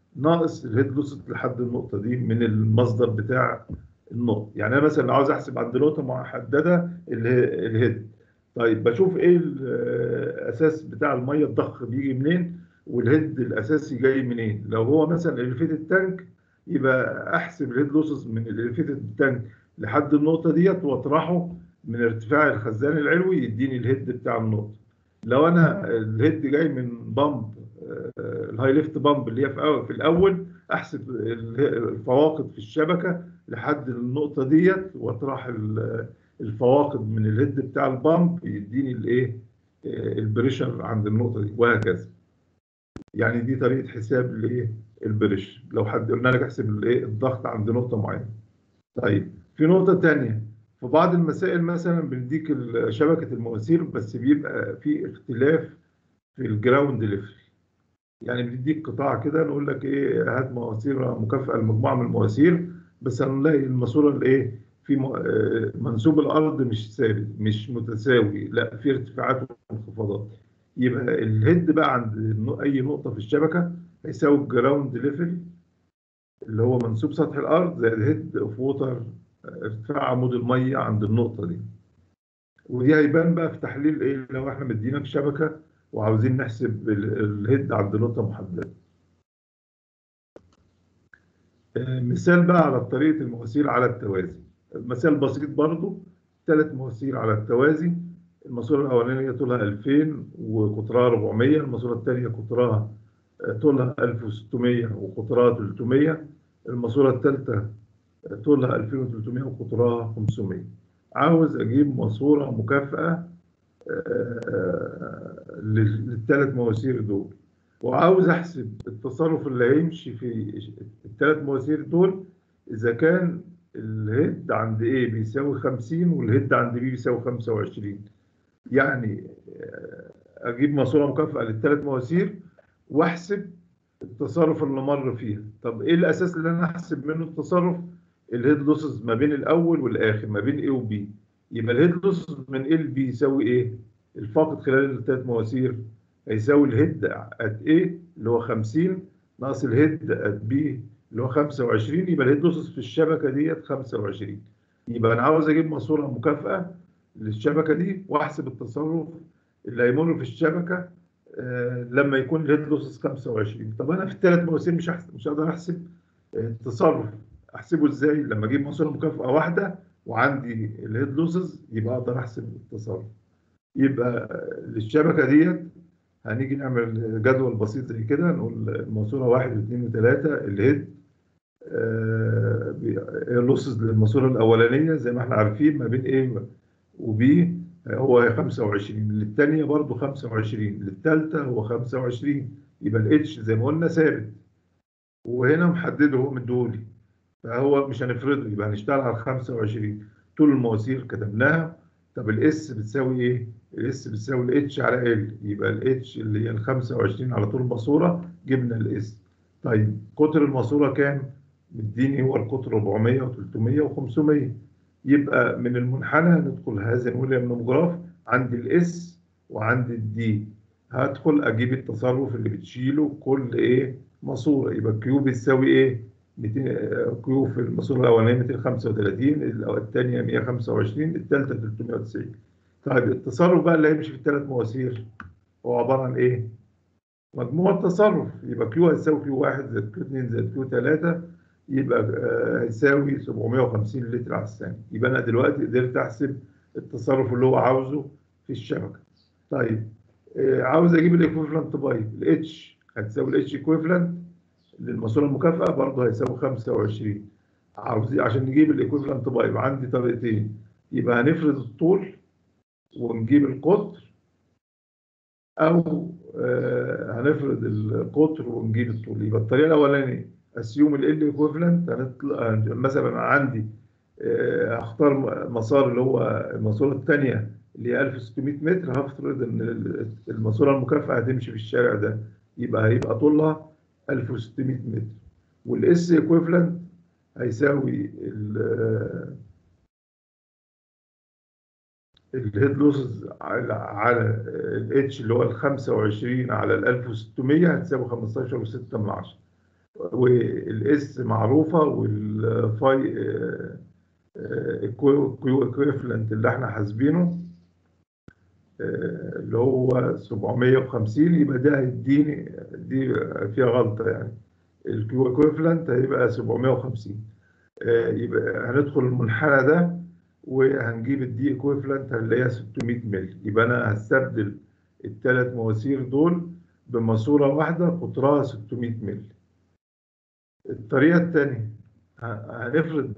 ناقص الهيد لوسز لحد النقطه دي من المصدر بتاع النقط يعني انا مثلا عاوز احسب عند نقطه محدده الهيد طيب بشوف ايه الاساس بتاع الميه الضخ بيجي منين والهيد الاساسي جاي منين لو هو مثلا الفيتد تانك يبقى احسب الهيد لوسز من الفيتد تانك لحد النقطه ديت واطرحه من ارتفاع الخزان العلوي يديني الهيد بتاع النقطه لو انا الهيد جاي من بامب الهاي ليفت بامب اللي هي في الاول احسب الفواقد في الشبكه لحد النقطه ديت واطرح الفواقد من الهيد بتاع البامب يديني الايه البريشر عند النقطه دي وهكذا يعني دي طريقه حساب الايه البريشر لو حد قلنا لك احسب الايه الضغط عند نقطه معينه طيب في نقطه ثانيه في بعض المسائل مثلا بنديك شبكه المواسير بس بيبقى في اختلاف في الجراوند ليفل يعني بنديك قطاع كده نقول لك ايه هات مواسير مكافاه لمجموعه من المواسير بس هنلاقي الماسوره الايه في منسوب الارض مش ثابت مش متساوي لا في ارتفاعات وانخفاضات يبقى الهيد بقى عند اي نقطه في الشبكه هيساوي الجراوند ليفل اللي هو منسوب سطح الارض زائد هيد اوف ووتر ارتفاع عمود الميه عند النقطه دي ودي هيبان بقى في تحليل ايه لو احنا مديناك شبكه وعاوزين نحسب الهيد عند نقطه محدده مثال بقى على طريقه المواسير على التوازي مثال بسيط برضو ثلاث مواسير على التوازي الماسوره الاولانيه طولها 2000 وقطرها 400 الماسوره الثانيه قطرها طولها 1600 وقطرها 300 الماسوره الثالثه طولها 2300 وقطرها 500 عاوز اجيب ماسوره مكافاه للثلاث مواسير دول وعاوز احسب التصرف اللي هيمشي في الثلاث مواسير دول اذا كان الهيد عند A بيساوي 50 والهيد عند B بيساوي 25 يعني اجيب ماسوره مكافاه للثلاث مواسير واحسب التصرف اللي مر فيها طب ايه الاساس اللي انا احسب منه التصرف الهيد لوسز ما بين الاول والاخر ما بين A و B يبقى الهيد لوسز من A ل B يساوي ايه الفاقد خلال الثلاث مواسير هيساوي الهيد ات A اللي هو 50 ناقص الهيد ات B اللي هو 25 يبقى الهيد لوسز في الشبكه ديت 25 يبقى انا عاوز اجيب ماسوره مكافاه للشبكه دي واحسب التصرف اللي هيمر في الشبكه آه لما يكون الهيد لوسز 25 طب انا في الثلاث مواسير مش هحسب مش هقدر احسب التصرف احسبه ازاي لما اجيب ماسوره مكافاه واحده وعندي الهيد لوسز يبقى اقدر احسب التصرف يبقى للشبكه ديت هنيجي نعمل جدول بسيط زي كده نقول الماسوره واحد واثنين وثلاثه الهيد آه اللوسز للماسوره الاولانيه زي ما احنا عارفين ما بين A و B هو 25 للثانيه برضه 25 للثالثه هو 25 يبقى الاتش زي ما قلنا ثابت وهنا محدده هو مديهولي فهو مش هنفرضه يبقى هنشتغل على 25 طول المواسير كتبناها طب الاس بتساوي ايه؟ الاس بتساوي الاتش على ال يبقى الاتش اللي هي ال 25 على طول الماسوره جبنا الاس طيب قطر الماسوره كام؟ مديني هو القطر 400 و300 و500 يبقى من المنحنى ندخل هذا الويليام نوموجراف عندي الاس وعندي الدي هدخل اجيب التصرف اللي بتشيله كل ايه ماسوره يبقى كيو بتساوي ايه 200 كيو في الماسوره الاولانيه 235 الثانيه 125 الثالثه 390 طيب التصرف بقى اللي هيمشي في الثلاث مواسير هو عباره عن ايه؟ مجموع تصرف يبقى كيو هيساوي كيو 1 زائد كيو 2 زائد كيو 3 يبقى هيساوي 750 لتر على الثانية يبقى أنا دلوقتي قدرت أحسب التصرف اللي هو عاوزه في الشبكة طيب عاوز أجيب الإيكويفلنت بايب الاتش هتساوي الاتش إيكويفلنت للماسورة المكافأة برضه هيساوي 25 عاوز عشان نجيب الإيكويفلنت بايب عندي طريقتين يبقى هنفرض الطول ونجيب القطر أو هنفرض القطر ونجيب الطول يبقى الطريقة الأولانية اسيوم ال ايكويفالنت هنطلع مثلا عندي هختار مسار اللي هو الماسوره الثانيه اللي هي 1600 متر هفترض ان الماسوره المكافاه هتمشي في الشارع ده يبقى هيبقى طولها 1600 متر والاس ايكويفالنت هيساوي الهيد لوسز على على الاتش اللي هو ال 25 على ال 1600 هتساوي 15.6 من 10 والاس معروفه والفاي ايكويفالنت اللي احنا حاسبينه آه، اللي هو 750 يبقى ده هيديني دي فيها غلطه يعني الكيو ايكويفالنت هيبقى 750 آه، يبقى هندخل المنحنى ده وهنجيب الدي ايكويفالنت هنلاقيها 600 مللي يبقى انا هستبدل الثلاث مواسير دول بماسوره واحده قطرها 600 مللي الطريقه الثانيه هنفرض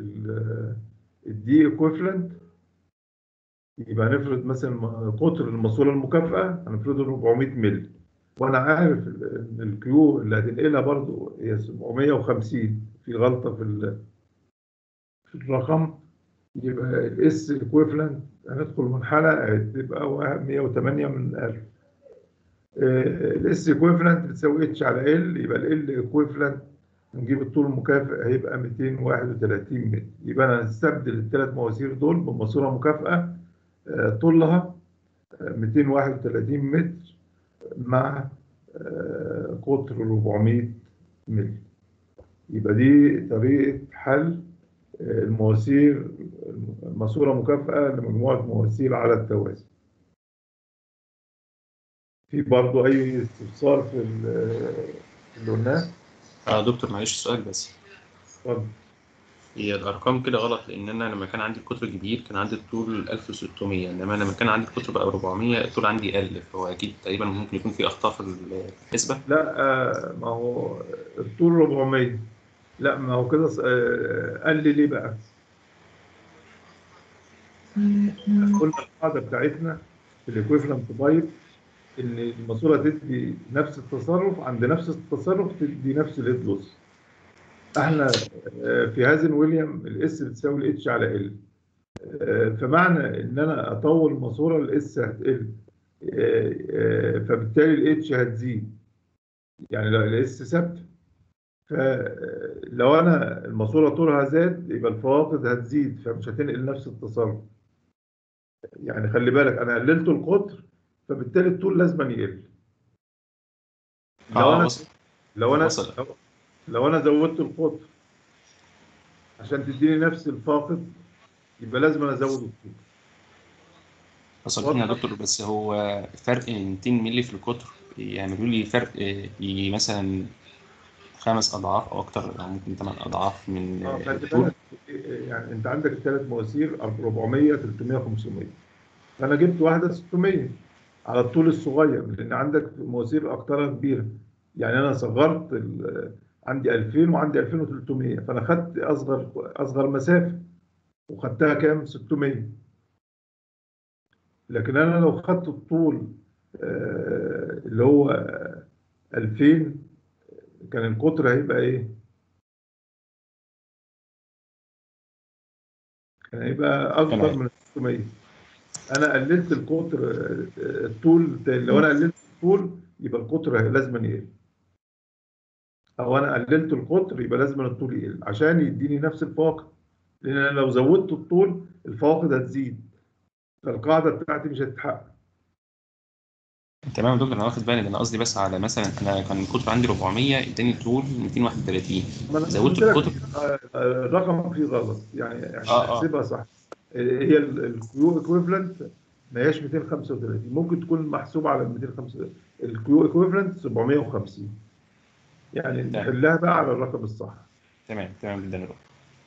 الدي ايكويفالنت يبقى هنفرض مثلا قطر الماسوره المكافئه هنفرضه 400 مللي وانا عارف ان الكيو اللي هتنقلها برضو هي 750 في غلطه في ال- في الرقم يبقى الاس ايكويفالنت هندخل منحنى هتبقى واحد- 108 من 1000 الاس ايكويفالنت بتساوي اتش على ال يبقى ال ايكويفالنت نجيب الطول المكافئ هيبقى 231 متر يبقى انا هستبدل الثلاث مواسير دول بماسوره مكافئه آه، طولها آه، 231 متر مع آه، قطر 400 مللي يبقى دي طريقة حل آه، المواسير ماسورة مكافئة لمجموعة مواسير على التوازي في برضو أي استفسار في ال- اللي قلناه؟ اه دكتور معلش سؤال بس اتفضل. هي الارقام كده غلط لان انا لما كان عندي القطر كبير كان عندي الطول 1600 انما لما كان عندي القطر بقى 400 الطول عندي قل فهو اكيد تقريبا ممكن يكون في اخطاء في الحسبه لا آه، ما هو الطول 400 لا ما هو كده آه، قال لي ليه بقى؟ قلنا القاعدة بتاعتنا في الايكويفالنت بايب ان الماسوره تدي نفس التصرف عند نفس التصرف تدي نفس الهيد لوس احنا آه، في هازن ويليام الاس بتساوي الاتش على ال فمعنى ان انا اطول الماسوره الاس هتقل آه، آه، فبالتالي الاتش هتزيد يعني لو الاس ثابته فلو انا الماسوره طولها زاد يبقى الفواقد هتزيد فمش هتنقل نفس التصرف يعني خلي بالك انا قللت القطر فبالتالي الطول لازم يقل لو اه انا وصل لو انا وصل. لو, لو انا زودت القطر عشان تديني نفس الفاقد يبقى لازم انا ازود الطول وصلتني يا دكتور بس هو فرق 200 مللي في القطر يعملوا لي فرق آه، ي- مثلا خمس اضعاف او اكتر او ممكن ثمان اضعاف من اه آه، خلي الطول بالك يعني انت عندك الثلاث مواسير 400 300 500 فانا جبت واحده 600 على الطول الصغير لان عندك مواسير اقطارها كبيره يعني انا صغرت ال- عندي 2000 وعندي 2300 فانا خدت اصغر اصغر مسافه وخدتها كام 600 لكن انا لو خدت الطول آه، اللي هو 2000 كان القطر هيبقى ايه كان هيبقى اكبر تمام. من 600 انا قللت القطر آه، الطول لو انا قللت الطول يبقى القطر هي- لازم يقل او انا قللت القطر يبقى لازم الطول يقل عشان يديني نفس الفواقد لان انا لو زودت الطول الفواقد هتزيد فالقاعده بتاعتي مش هتتحقق تمام يا دكتور انا واخد بالي ده انا قصدي بس على مثلا انا كان القطر عندي 400 اداني طول 231 ما أنا زودت قلت لك، القطر آه، آه، الرقم فيه غلط يعني يعني آه، آه. احسبها صح هي الكيو ايكويفالنت ما هياش 235 ممكن تكون محسوبه على 235 الكيو ايكويفالنت 750 يعني تمام. نحلها بقى على الرقم الصح تمام تمام جدا يا دكتور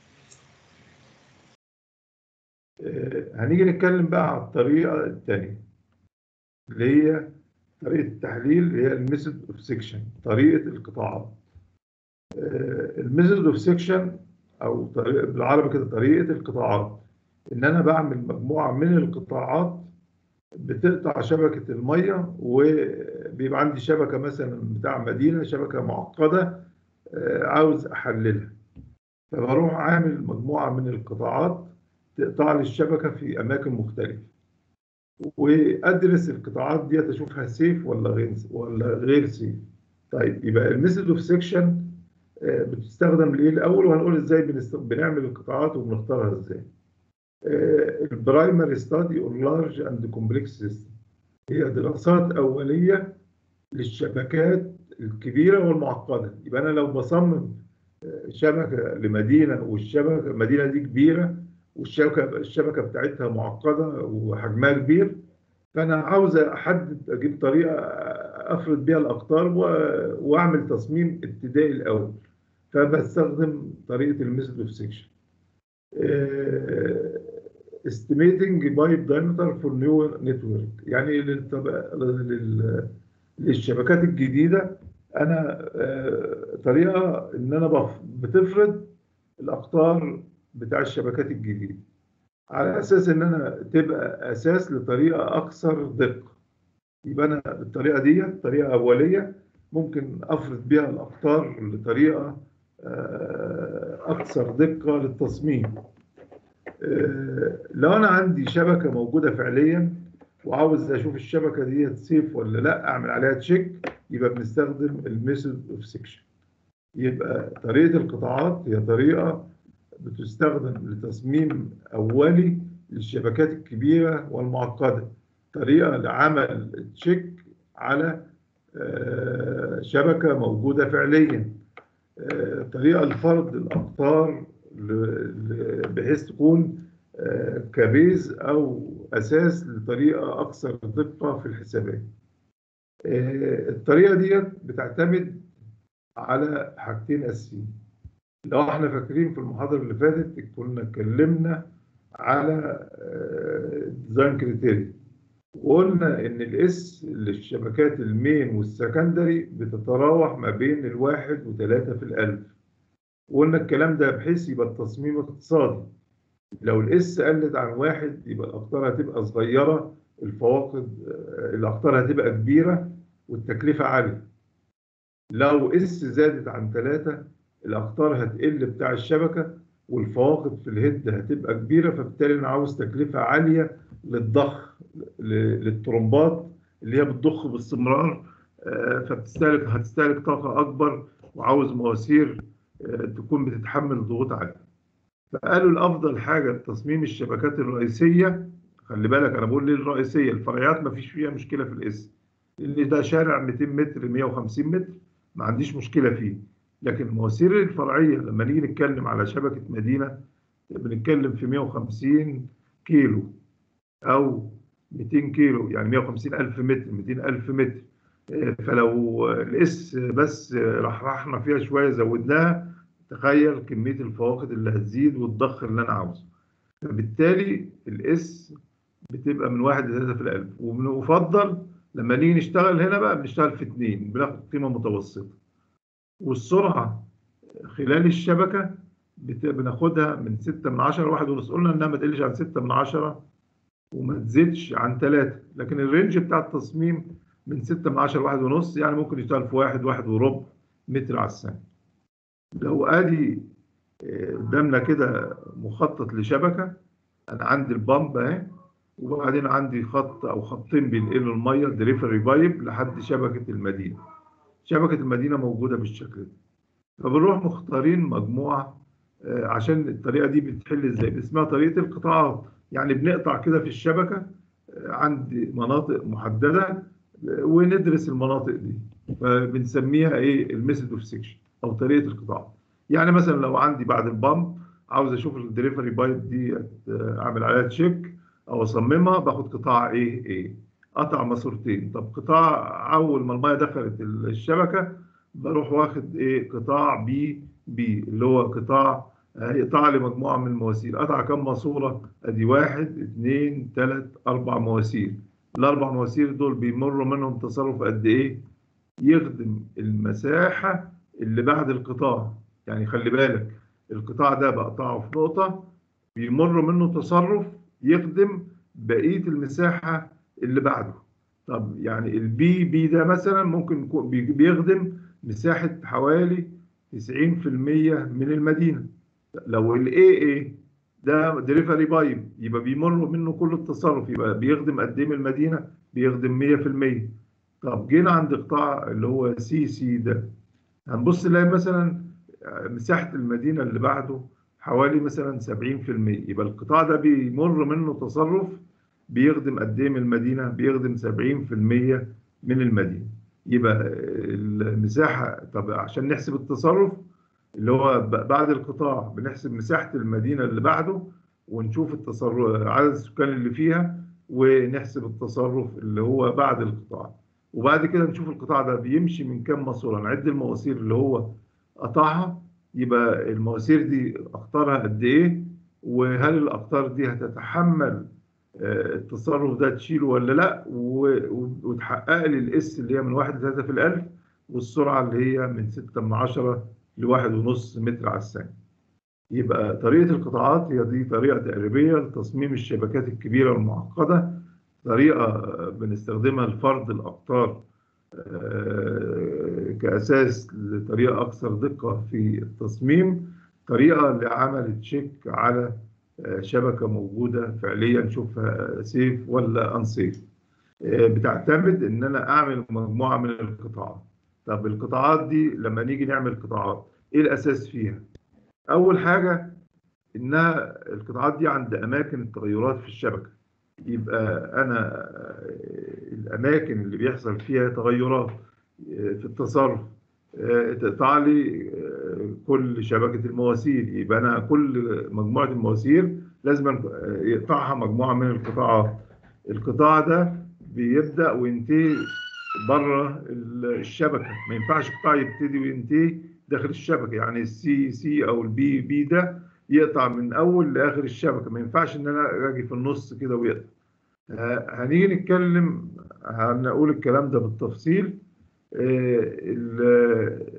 آه، هنيجي نتكلم بقى على الطريقه الثانيه اللي هي طريقه التحليل اللي هي الميثود اوف سيكشن طريقه القطاعات الميثود اوف سيكشن او طريقة بالعربي كده طريقه القطاعات ان انا بعمل مجموعه من القطاعات بتقطع شبكه الميه وبيبقى عندي شبكه مثلا بتاع مدينه شبكه معقده آه، عاوز احللها فبروح عامل مجموعه من القطاعات تقطع لي الشبكه في اماكن مختلفه وادرس القطاعات دي اشوفها سيف ولا غير ولا غير سيف طيب يبقى الميثود اوف سيكشن بتستخدم لايه الاول وهنقول ازاي بنست... بنعمل القطاعات وبنختارها ازاي البرايمري ستادي اون لارج اند كومبلكس سيستم هي دراسات اوليه للشبكات الكبيره والمعقده يبقى انا لو بصمم شبكه لمدينه والشبكه المدينه دي كبيره والشبكه الشبكه بتاعتها معقده وحجمها كبير فانا عاوز احدد اجيب طريقه افرض بيها الاقطار و- واعمل تصميم ابتدائي الاول فبستخدم طريقه الميثود اوف سيكشن estimating pipe diameter for new network يعني للطب- لل- للشبكات الجديدة أنا آه، طريقة إن أنا بف- بتفرض الأقطار بتاع الشبكات الجديدة على أساس إن أنا تبقى أساس لطريقة أكثر دقة يبقى أنا بالطريقة دي طريقة أولية ممكن أفرض بيها الأقطار لطريقة آه، أكثر دقة للتصميم آه، لو انا عندي شبكه موجوده فعليا وعاوز اشوف الشبكه دي سيف ولا لا اعمل عليها تشيك يبقى بنستخدم الميثود اوف سيكشن يبقى طريقه القطاعات هي طريقه بتستخدم لتصميم اولي للشبكات الكبيره والمعقده طريقه لعمل تشيك على آه، شبكه موجوده فعليا آه، طريقه لفرض الاقطار ل- ل- بحيث تكون آه، كبيز او اساس لطريقه اكثر دقه في الحسابات. آه، الطريقه دي بتعتمد على حاجتين اساسيين. لو احنا فاكرين في المحاضره اللي فاتت كنا اتكلمنا على ديزاين كريتيريا وقلنا ان الاس للشبكات المين والسكندري بتتراوح ما بين الواحد وثلاثة في الألف وقلنا الكلام ده بحيث يبقى التصميم اقتصادي لو الاس قلت عن واحد يبقى الاقطار هتبقى صغيره الفواقد آه، الاقطار هتبقى كبيره والتكلفه عاليه لو اس زادت عن ثلاثة الاقطار هتقل بتاع الشبكه والفواقد في الهيد هتبقى كبيره فبالتالي انا عاوز تكلفه عاليه للضخ ل- للترمبات اللي هي بتضخ باستمرار آه، فبتستهلك هتستهلك طاقه اكبر وعاوز مواسير آه، تكون بتتحمل ضغوط عاليه فقالوا الافضل حاجه لتصميم الشبكات الرئيسيه خلي بالك انا بقول ليه الرئيسيه الفرعيات ما فيش فيها مشكله في الاس لان ده شارع 200 متر 150 متر ما عنديش مشكله فيه لكن المواسير الفرعيه لما نيجي نتكلم على شبكه مدينه بنتكلم في 150 كيلو او 200 كيلو يعني 150 الف متر 200 الف متر آه، فلو الاس بس رحرحنا فيها شويه زودناها تخيل كميه الفواقد اللي هتزيد والضخ اللي انا عاوزه فبالتالي الاس بتبقى من واحد لثلاثة في الألف وبنفضل لما نيجي نشتغل هنا بقى بنشتغل في اتنين بناخد قيمة متوسطة والسرعة خلال الشبكة بت- بناخدها من ستة من عشرة واحد ونص قلنا إنها ما تقلش عن ستة من عشرة وما تزيدش عن ثلاثة لكن الرينج بتاع التصميم من ستة من عشرة واحد ونص يعني ممكن يشتغل في واحد واحد وربع متر على الثانية لو ادي آه، قدامنا كده مخطط لشبكه انا عندي البامب اهي وبعدين عندي خط او خطين بينقلوا الميه دليفري بايب لحد شبكه المدينه شبكه المدينه موجوده بالشكل ده فبنروح مختارين مجموعه آه، عشان الطريقه دي بتحل ازاي اسمها طريقه القطاعات يعني بنقطع كده في الشبكه آه، عند مناطق محدده آه، وندرس المناطق دي فبنسميها ايه الميثود اوف سيكشن او طريقه القطاع يعني مثلا لو عندي بعد البامب عاوز اشوف الدليفري بايب دي آه، اعمل عليها تشيك او اصممها باخد قطاع ايه ايه قطع ماسورتين طب قطاع اول ما الميه دخلت الشبكه بروح واخد ايه قطاع بي بي اللي هو قطاع هيقطع لي مجموعه من المواسير قطع كم ماسوره ادي واحد اثنين ثلاث اربع مواسير الاربع مواسير دول بيمروا منهم تصرف قد ايه يخدم المساحه اللي بعد القطاع يعني خلي بالك القطاع ده بقطعه في نقطه بيمر منه تصرف يخدم بقيه المساحه اللي بعده طب يعني البي بي ده مثلا ممكن يكون بي- بيخدم مساحه حوالي 90% من المدينه لو الاي اي ده دليفري بايب يبقى بيمر منه كل التصرف يبقى بيخدم قد ايه من المدينه بيخدم 100% طب جينا عند قطاع اللي هو سي سي ده هنبص نلاقي مثلا مساحه المدينه اللي بعده حوالي مثلا 70% يبقى القطاع ده بيمر منه تصرف بيخدم قد ايه من المدينه بيخدم 70% من المدينه يبقى المساحة طب عشان نحسب التصرف اللي هو ب- بعد القطاع بنحسب مساحة المدينة اللي بعده ونشوف التصرف عدد السكان اللي فيها ونحسب التصرف اللي هو بعد القطاع وبعد كده نشوف القطاع ده بيمشي من كام ماسورة نعد المواسير اللي هو قطعها يبقى المواسير دي أقطارها قد إيه وهل الأقطار دي هتتحمل آه، التصرف ده تشيله ولا لا و- و- وتحقق لي الاس اللي هي من 1 ل 3 في الألف والسرعة اللي هي من 6 من 10 لواحد ونص متر على الثانية يبقى طريقة القطاعات هي دي طريقة تقريبية لتصميم الشبكات الكبيرة والمعقدة طريقة آه، بنستخدمها لفرض الأقطار آه، كأساس لطريقة أكثر دقة في التصميم طريقة لعمل تشيك على آه، شبكة موجودة فعليا نشوفها سيف ولا أنسيف بتعتمد إن أنا أعمل مجموعة من القطاعات طب القطاعات دي لما نيجي نعمل قطاعات إيه الأساس فيها؟ أول حاجة إنها القطاعات دي عند أماكن التغيرات في الشبكة يبقى أنا آه، الأماكن اللي بيحصل فيها تغيرات آه، في التصرف آه، تقطع لي آه، كل شبكة المواسير يبقى أنا كل مجموعة المواسير لازم آه، يقطعها مجموعة من القطاعات القطاع ده بيبدأ وينتهي بره الشبكة ما ينفعش قطاع يبتدي وينتهي داخل الشبكة يعني السي سي أو البي بي ده يقطع من أول لآخر الشبكة ما ينفعش إن أنا أجي في النص كده ويقطع ه- هنيجي نتكلم هنقول الكلام ده بالتفصيل آه، ال-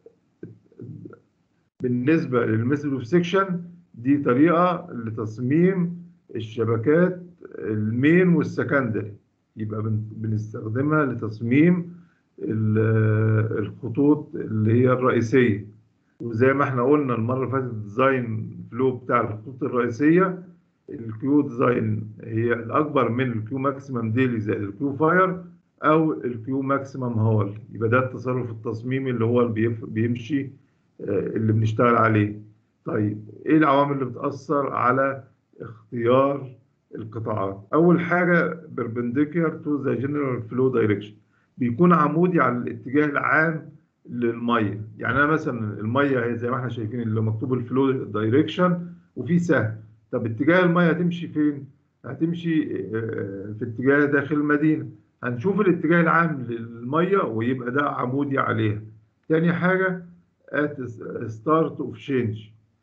بالنسبة للميثود اوف سيكشن دي طريقة لتصميم الشبكات المين والسكندري يبقى بن- بنستخدمها لتصميم ال- الخطوط اللي هي الرئيسية وزي ما احنا قلنا المرة اللي فاتت الديزاين فلو بتاع الخطوط الرئيسية الكيو ديزاين هي الأكبر من الكيو ماكسيمم ديلي زائد الكيو فاير أو الكيو ماكسيمم هول يبقى ده التصرف التصميمي اللي هو اللي بيف- بيمشي آه، اللي بنشتغل عليه طيب ايه العوامل اللي بتأثر على اختيار القطاعات اول حاجه perpendicular to the general flow direction بيكون عمودي على الاتجاه العام للميه يعني انا مثلا الميه هي زي ما احنا شايفين اللي مكتوب الفلو دايركشن وفي سهم طب اتجاه الميه هتمشي فين هتمشي آه، في اتجاه داخل المدينه هنشوف الاتجاه العام للميه ويبقى ده عمودي عليها تاني حاجه at start of change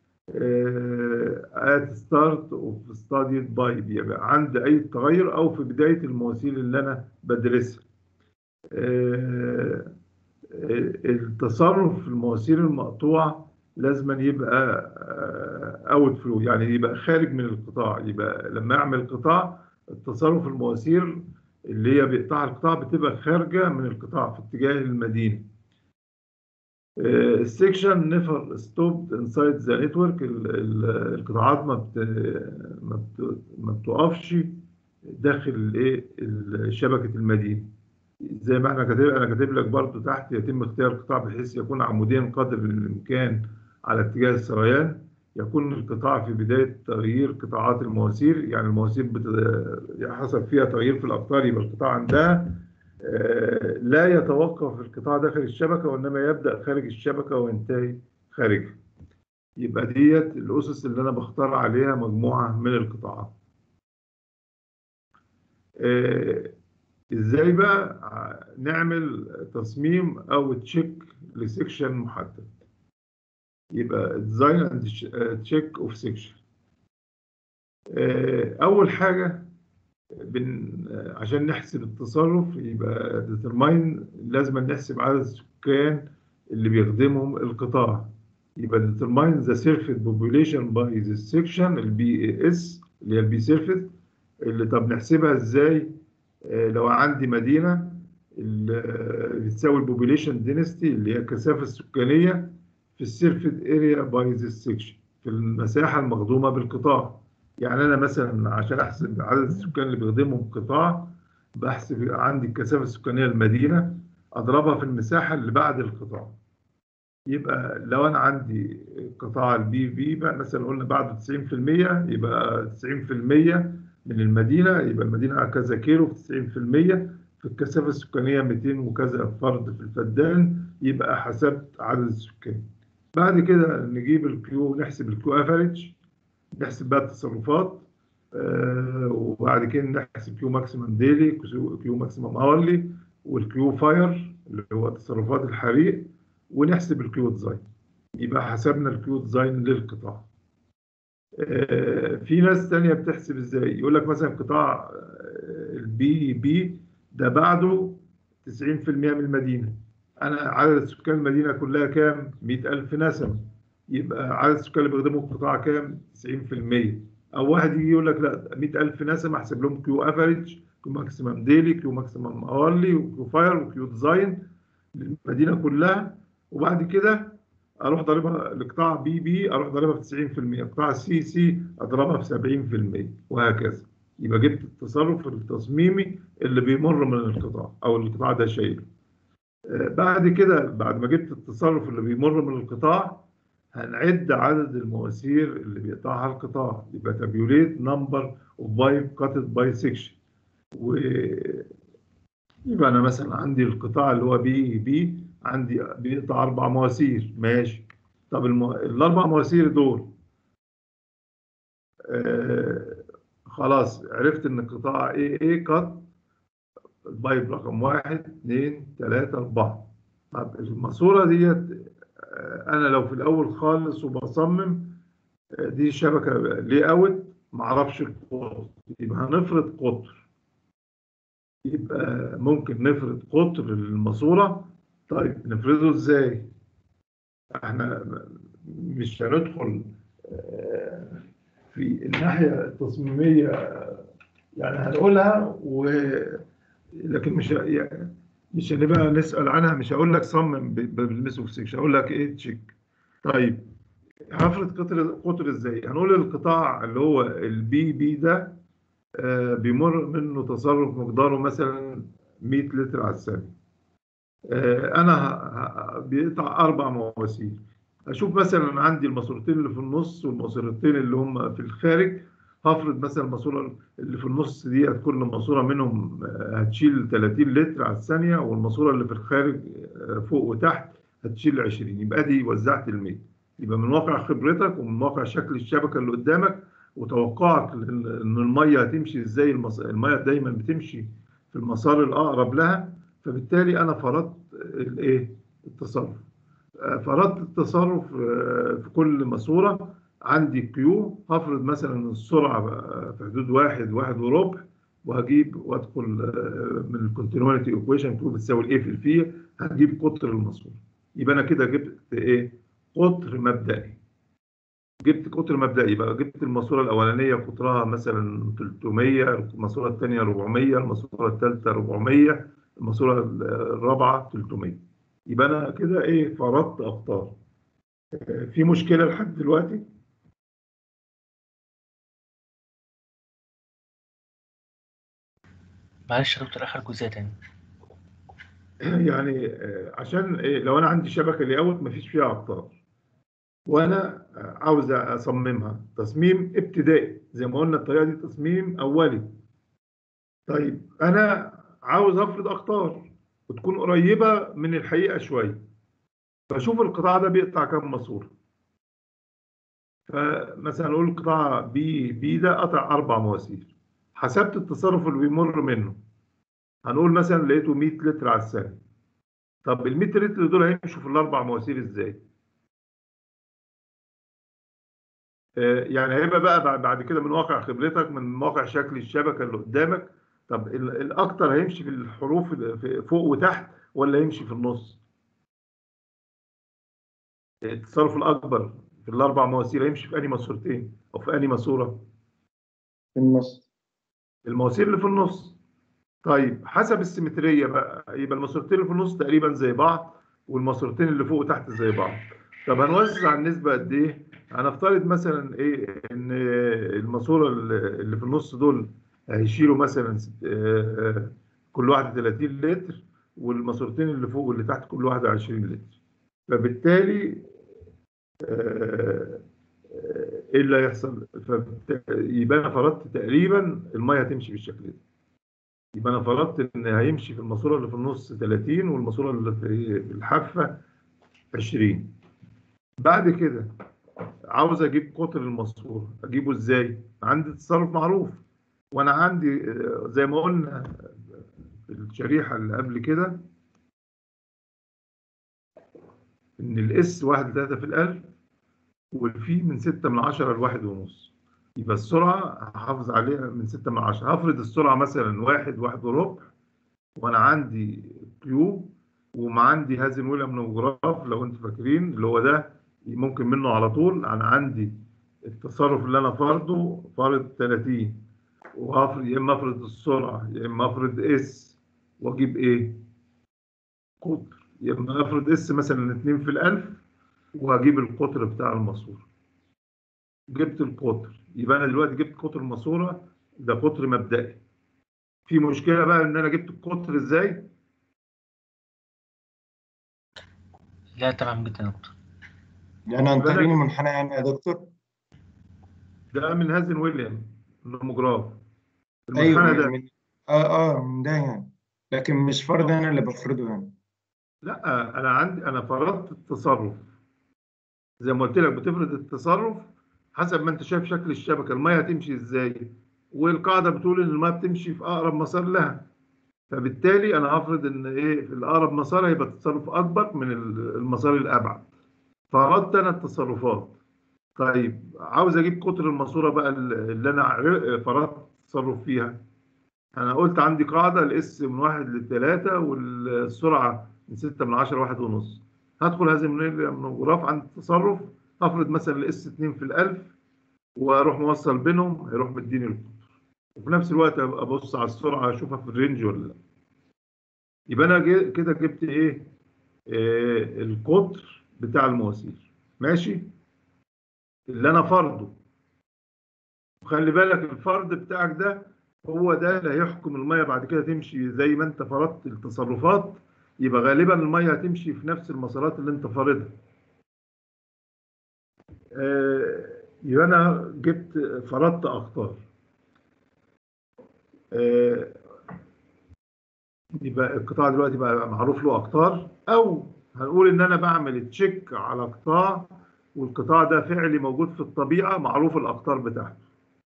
at start of studied by بيبقى عند أي تغير أو في بداية المواسير اللي أنا بدرسها. آه، التصرف في المواسير المقطوعة لازم يبقى اوت فلو يعني يبقى خارج من القطاع يبقى لما اعمل قطاع التصرف المواسير اللي هي بيقطع القطاع بتبقى خارجه من القطاع في اتجاه المدينه السكشن نيفر ستوب انسايد ذا نتورك القطاعات ما بت ما بت ما بتقفش داخل الايه شبكه المدينه زي ما احنا كاتب انا كاتب لك برضو تحت يتم اختيار القطاع بحيث يكون عموديا قدر الامكان على اتجاه السريان يكون القطاع في بدايه تغيير قطاعات المواسير يعني المواسير بت... حصل فيها تغيير في الاقطار يبقى القطاع عندها لا يتوقف القطاع داخل الشبكة وإنما يبدأ خارج الشبكة وينتهي خارجها يبقى ديت الأسس اللي أنا بختار عليها مجموعة من القطاعات إزاي بقى نعمل تصميم أو تشيك لسكشن محدد يبقى ديزاين اند تشيك اوف سكشن أول حاجة بن... عشان نحسب التصرف يبقى ديترماين لازم نحسب عدد السكان اللي بيخدمهم القطاع يبقى ديترماين ذا سيرفيس بوبوليشن باي ذا سيكشن البي اس اللي هي البي سيرفيس اللي طب نحسبها ازاي آه لو عندي مدينه بتساوي البوبوليشن دينستي اللي هي الكثافه السكانيه في السيرفيس اريا باي ذا سيكشن في المساحه المخدومه بالقطاع يعني انا مثلا عشان احسب عدد السكان اللي بيخدمهم القطاع بحسب عندي الكثافه السكانيه للمدينه اضربها في المساحه اللي بعد القطاع يبقى لو انا عندي قطاع البي في بقى مثلا قلنا بعد 90% يبقى 90% من المدينه يبقى المدينه كذا كيلو في في الكثافة السكانية 200 وكذا فرد في الفدان يبقى حسبت عدد السكان بعد كده نجيب الكيو نحسب الكيو افريج نحسب بقى التصرفات آه وبعد كده نحسب كيو ماكسيمم ديلي كيو ماكسيمم اورلي والكيو فاير اللي هو تصرفات الحريق ونحسب الكيو ديزاين يبقى حسبنا الكيو ديزاين للقطاع آه في ناس تانية بتحسب ازاي يقول لك مثلا قطاع البي بي ده بعده 90% من المدينة أنا عدد سكان المدينة كلها كام؟ 100000 نسمة يبقى عدد السكان اللي بيخدموا القطاع كام؟ 90% أو واحد يجي يقول لك لا 100000 نسمة أحسب لهم كيو افريج كيو ماكسيمم ديلي كيو ماكسيمم اورلي وكيو فاير وكيو ديزاين للمدينة كلها وبعد كده اروح ضاربها القطاع بي بي اروح ضاربها في 90% قطاع سي سي اضربها في 70% وهكذا يبقى جبت التصرف التصميمي اللي بيمر من القطاع او القطاع ده شايله بعد كده بعد ما جبت التصرف اللي بيمر من القطاع هنعد عدد المواسير اللي بيقطعها القطاع يبقى تابيوليت نمبر اوف بايب كاتد باي سيكشن و يبقى انا مثلا عندي القطاع اللي هو بي بي عندي بيقطع اربع مواسير ماشي طب المو... الاربع مواسير دول آه خلاص عرفت ان قطاع ايه ايه قط البايب رقم واحد اثنين ثلاثة أربعة طب الماسورة ديت أنا لو في الأول خالص وبصمم دي شبكة لي أوت معرفش القطر يبقى هنفرض قطر يبقى ممكن نفرض قطر الماسورة طيب نفرضه إزاي؟ احنا مش هندخل في الناحية التصميمية يعني هنقولها و لكن مش مش هنبقى نسأل عنها مش هقول لك صمم بالميسو سيكشن هقول لك ايه تشيك طيب هفرض قطر قطر ازاي هنقول القطاع اللي هو البي بي ده آه بيمر منه تصرف مقداره مثلا 100 لتر على الثانية آه انا بيقطع اربع مواسير اشوف مثلا عندي الماسورتين اللي في النص والماسورتين اللي هم في الخارج هفرض مثلا الماسوره اللي في النص ديت كل ماسوره منهم هتشيل 30 لتر على الثانيه والماسوره اللي في الخارج فوق وتحت هتشيل 20 يبقى دي وزعت ال 100 يبقى من واقع خبرتك ومن واقع شكل الشبكه اللي قدامك وتوقعك ان الميه هتمشي ازاي المص... الميه دايما بتمشي في المسار الاقرب لها فبالتالي انا فرضت الايه التصرف فرضت التصرف في كل ماسوره عندي كيو هفرض مثلا السرعه في حدود واحد واحد وربع وهجيب وادخل من الكونتينواليتي ايكويشن كيو بتساوي الايه في الفيه هجيب قطر الماسوره يبقى انا كده جبت ايه قطر مبدئي جبت قطر مبدئي يبقى جبت الماسوره الاولانيه قطرها مثلا 300 الماسوره الثانيه 400 الماسوره الثالثه 400 الماسوره الرابعه 300 يبقى انا كده ايه فرضت اقطار في مشكله لحد دلوقتي معلش يا دكتور اخر جزئيه تاني يعني عشان إيه لو انا عندي شبكه لي اوت مفيش فيها اقطار وانا عاوز اصممها تصميم ابتدائي زي ما قلنا الطريقه دي تصميم اولي طيب انا عاوز افرض اقطار وتكون قريبه من الحقيقه شويه فاشوف القطاع ده بيقطع كام ماسوره فمثلا نقول القطاع بي بي ده قطع اربع مواسير حسبت التصرف اللي بيمر منه هنقول مثلا لقيته 100 لتر على الثانيه طب ال 100 لتر دول هيمشوا في الاربع مواسير ازاي؟ آه يعني هيبقى بقى بعد كده من واقع خبرتك من واقع شكل الشبكه اللي قدامك طب الاكتر هيمشي في الحروف فوق وتحت ولا يمشي في النص؟ التصرف الاكبر في الاربع مواسير هيمشي في انهي ماسورتين او في انهي ماسوره؟ في النص المواسير اللي في النص طيب حسب السيمتريه بقى يبقى الماسورتين اللي في النص تقريبا زي بعض والماسورتين اللي فوق وتحت زي بعض طب هنوزع النسبه قد ايه هنفترض مثلا ايه ان الماسوره اللي في النص دول هيشيلوا مثلا كل واحده 30 لتر والماسورتين اللي فوق واللي تحت كل واحده 20 لتر فبالتالي ايه اللي هيحصل؟ يبقى انا فرضت تقريبا الميه هتمشي بالشكل ده. يبقى انا فرضت ان هيمشي في الماسوره اللي في النص 30 والماسوره اللي في الحافه 20 بعد كده عاوز اجيب قطر الماسوره اجيبه ازاي عندي تصرف معروف وانا عندي آه، زي ما قلنا في الشريحه اللي قبل كده ان الاس 1 3 في الالف والفي من 6 من 10 لواحد ونص يبقى السرعه هحافظ عليها من 6 من 10 هفرض السرعه مثلا واحد واحد وربع وانا عندي كيو وما عندي هازن ويليام نوجراف لو انتوا فاكرين اللي هو ده ممكن منه على طول انا عندي التصرف اللي انا فرضه فرض 30 وهفرض يا اما افرض السرعه يا اما افرض اس واجيب ايه؟ قطر يا اما افرض اس مثلا 2 في الالف وهجيب القطر بتاع الماسوره جبت القطر يبقى انا دلوقتي جبت قطر الماسوره ده قطر مبدئي في مشكله بقى ان انا جبت القطر ازاي؟ لا تمام جدا يا دكتور يعني عن طريق المنحنى يعني يا دكتور ده من هازن ويليام النوموجراف ايوه المنحنى ده من اه اه من ده يعني لكن مش فرض انا اللي بفرضه يعني لا انا عندي انا فرضت التصرف زي ما قلت لك بتفرض التصرف حسب ما انت شايف شكل الشبكه الميه هتمشي ازاي والقاعده بتقول ان الميه بتمشي في اقرب مسار لها فبالتالي انا هفرض ان ايه في الاقرب مسار هيبقى التصرف اكبر من ال- المسار الابعد فرضت انا التصرفات طيب عاوز اجيب قطر الماسوره بقى اللي انا عر- فرضت التصرف فيها انا قلت عندي قاعده الاس من واحد لثلاثه والسرعه من 6 من 10 واحد ونص هدخل هذه المنوجراف عند التصرف هفرض مثلا الاس 2 في الالف واروح موصل بينهم هيروح مديني القطر وفي نفس الوقت أبقى ابص على السرعه اشوفها في الرينج ولا لا يبقى انا جي- كده جبت ايه آه القطر بتاع المواسير ماشي اللي انا فرضه وخلي بالك الفرض بتاعك ده هو ده اللي هيحكم الميه بعد كده تمشي زي ما انت فرضت التصرفات يبقى غالبا الميه هتمشي في نفس المسارات اللي انت فارضها آه، يبقى انا جبت فرضت اخطار آه، يبقى القطاع دلوقتي بقى معروف له اقطار او هنقول ان انا بعمل تشيك على قطاع والقطاع ده فعلي موجود في الطبيعه معروف الاقطار بتاعته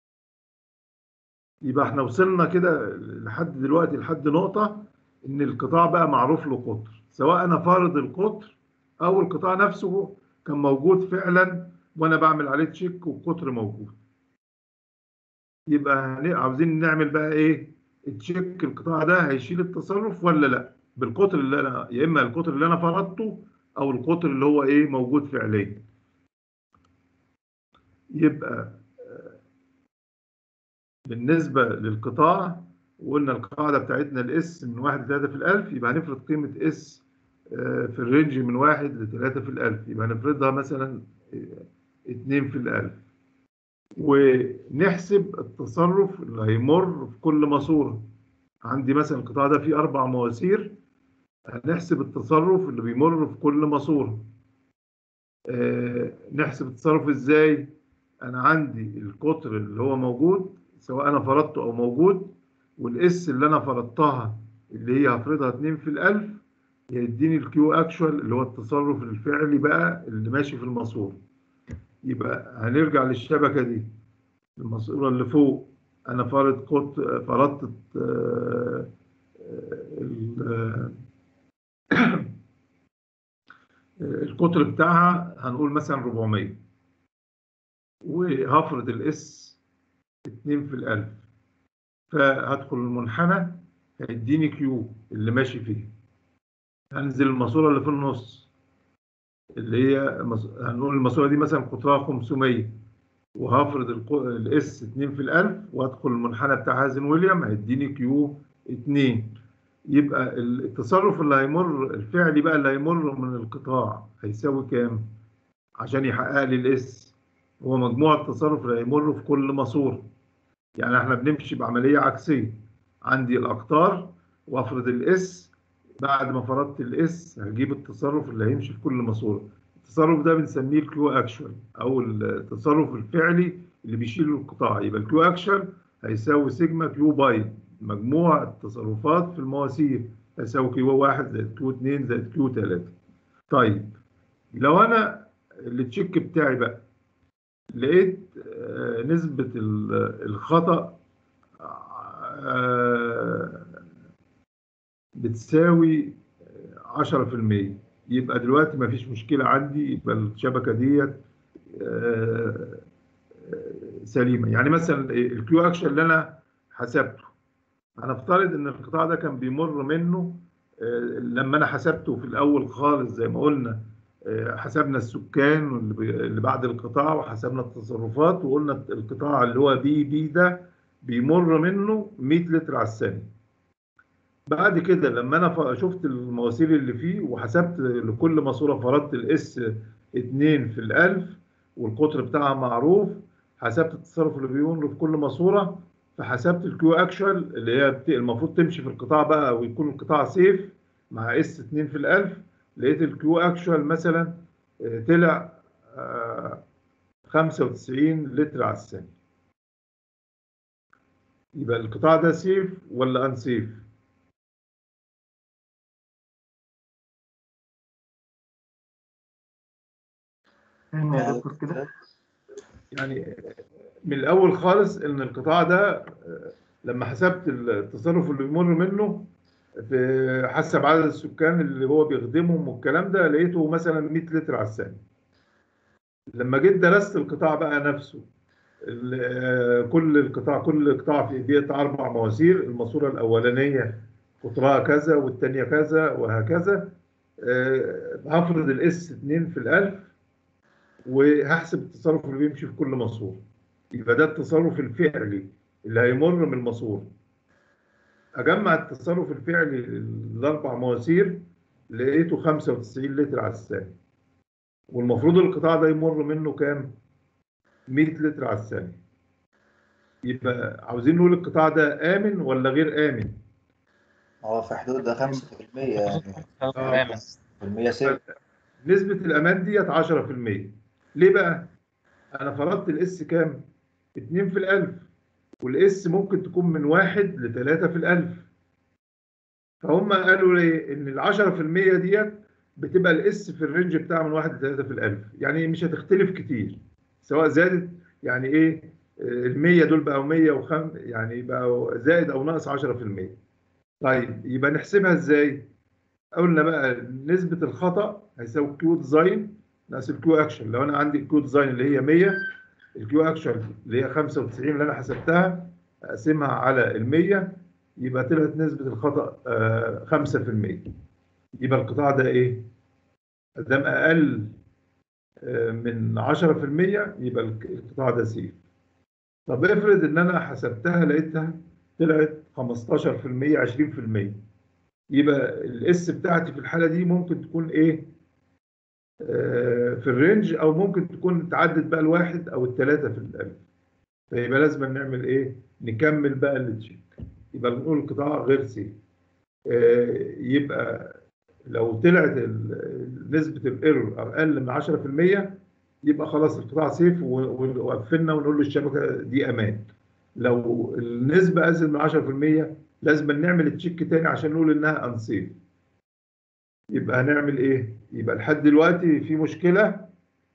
يبقى احنا وصلنا كده لحد دلوقتي لحد نقطه ان القطاع بقى معروف له قطر سواء انا فارض القطر او القطاع نفسه كان موجود فعلا وانا بعمل عليه تشيك والقطر موجود يبقى هن- عاوزين نعمل بقى ايه التشيك القطاع ده هيشيل التصرف ولا لا بالقطر اللي انا يا اما القطر اللي انا فرضته او القطر اللي هو ايه موجود فعليا يبقى آه، بالنسبه للقطاع وقلنا القاعده بتاعتنا الاس من 1 ل 3 في الالف يبقى هنفرض قيمه اس في الرينج من 1 ل 3 في الالف يبقى هنفرضها مثلا 2 في الالف ونحسب التصرف اللي هيمر في كل ماسوره عندي مثلا القطاع ده فيه اربع مواسير هنحسب التصرف اللي بيمر في كل ماسوره آه، نحسب التصرف ازاي انا عندي القطر اللي هو موجود سواء انا فرضته او موجود والاس اللي انا فرضتها اللي هي هفرضها 2 في الالف يديني الكيو اكشوال اللي هو التصرف الفعلي بقى اللي ماشي في الماسوره يبقى هنرجع للشبكه دي الماسوره اللي فوق انا فرض قط فرضت آه، آه، ال- آه، القطر بتاعها هنقول مثلا 400 وهفرض الاس 2 في الالف فهدخل المنحنى هيديني كيو اللي ماشي فيه هنزل الماسوره اللي في النص اللي هي مس- هنقول الماسوره دي مثلا قطرها 500 وهفرض الاس 2 في الالف وادخل المنحنى بتاع هازن ويليام هيديني كيو 2 يبقى التصرف اللي هيمر الفعلي بقى اللي هيمر من القطاع هيساوي كام عشان يحقق لي الاس هو مجموع التصرف اللي هيمر في كل ماسوره يعني احنا بنمشي بعمليه عكسيه عندي الاقطار وافرض الاس بعد ما فرضت الاس هجيب التصرف اللي هيمشي في كل ماسوره التصرف ده بنسميه الكيو اكشوال او التصرف الفعلي اللي بيشيل القطاع يبقى الكيو اكشوال هيساوي سيجما كيو باي مجموع التصرفات في المواسير يساوي كيو 1 زائد كيو 2 زائد كيو 3 طيب لو انا التشيك بتاعي بقى لقيت آه، نسبة ال- الخطأ آه، بتساوي 10% يبقى دلوقتي مفيش مشكلة عندي يبقى الشبكة ديت آه، آه، سليمة يعني مثلا الكيو اكشن اللي انا حسبته هنفترض ان القطاع ده كان بيمر منه آه، لما انا حسبته في الاول خالص زي ما قلنا آه، حسبنا السكان واللي بي- اللي بعد القطاع وحسبنا التصرفات وقلنا القطاع اللي هو بي بي ده بيمر منه 100 لتر على الثانية بعد كده لما انا ف- شفت المواسير اللي فيه وحسبت لكل ماسوره فرضت الاس 2 في الالف والقطر بتاعها معروف حسبت التصرف اللي بيمر في كل ماسوره فحسبت الكيو اكشوال اللي هي بت- المفروض تمشي في القطاع بقى ويكون القطاع سيف مع اس 2 في الالف لقيت الكيو اكشوال مثلا آه، طلع آه، 95 لتر على الثانيه يبقى القطاع ده سيف ولا ان سيف؟ تاني يا دكتور كده يعني من الاول خالص ان القطاع ده آه، لما حسبت التصرف اللي بيمر منه في حسب عدد السكان اللي هو بيخدمهم والكلام ده لقيته مثلا 100 لتر على الثانيه لما جيت درست القطاع بقى نفسه ال- آه، كل القطاع كل قطاع في بيقطع اربع مواسير الماسوره الاولانيه قطرها كذا والثانيه كذا وهكذا آه، هفرض الاس 2 في الالف وهحسب التصرف اللي بيمشي في كل ماسوره يبقى ده التصرف الفعلي اللي هيمر من الماسوره اجمع التصرف الفعلي الاربع مواسير لقيته 95 لتر على الثانيه والمفروض القطاع ده يمر منه كام 100 لتر على الثانيه يبقى عاوزين نقول القطاع ده امن ولا غير امن هو في حدود 5% يعني تماما في المية سيف نسبة الأمان ديت 10% ليه بقى؟ أنا فرضت الإس كام؟ 2 في الألف والإس ممكن تكون من واحد لثلاثة في الألف فهم قالوا لي إن ال 10% ديت بتبقى الإس في الرينج بتاع من واحد لثلاثة في الألف يعني مش هتختلف كتير سواء زادت يعني إيه ال 100 دول بقوا 105 يعني بقوا زائد أو ناقص 10% طيب يبقى نحسبها إزاي؟ قلنا بقى نسبة الخطأ هيساوي كيو ديزاين ناقص الكيو اكشن لو انا عندي الكيو ديزاين اللي هي 100 الكيو اكشن اللي هي 95 اللي انا حسبتها اقسمها على ال 100 يبقى طلعت نسبة الخطأ آه، 5% يبقى القطاع ده ايه؟ دام اقل آه، من 10% يبقى القطاع ده سيف طب افرض ان انا حسبتها لقيتها طلعت 15% 20% يبقى الاس بتاعتي في الحاله دي ممكن تكون ايه آه، في الرينج او ممكن تكون تعدت بقى الواحد او الثلاثه في الالف فيبقى لازم نعمل ايه نكمل بقى التشيك يبقى نقول القطاع غير سيف آه، يبقى لو طلعت ال- نسبه الايرور اقل من 10% يبقى خلاص القطاع سيف و- و- وقفلنا ونقول للشبكه دي امان لو النسبه ازيد من 10% لازم نعمل تشيك تاني عشان نقول انها انسيف يبقى هنعمل ايه يبقى لحد دلوقتي في مشكله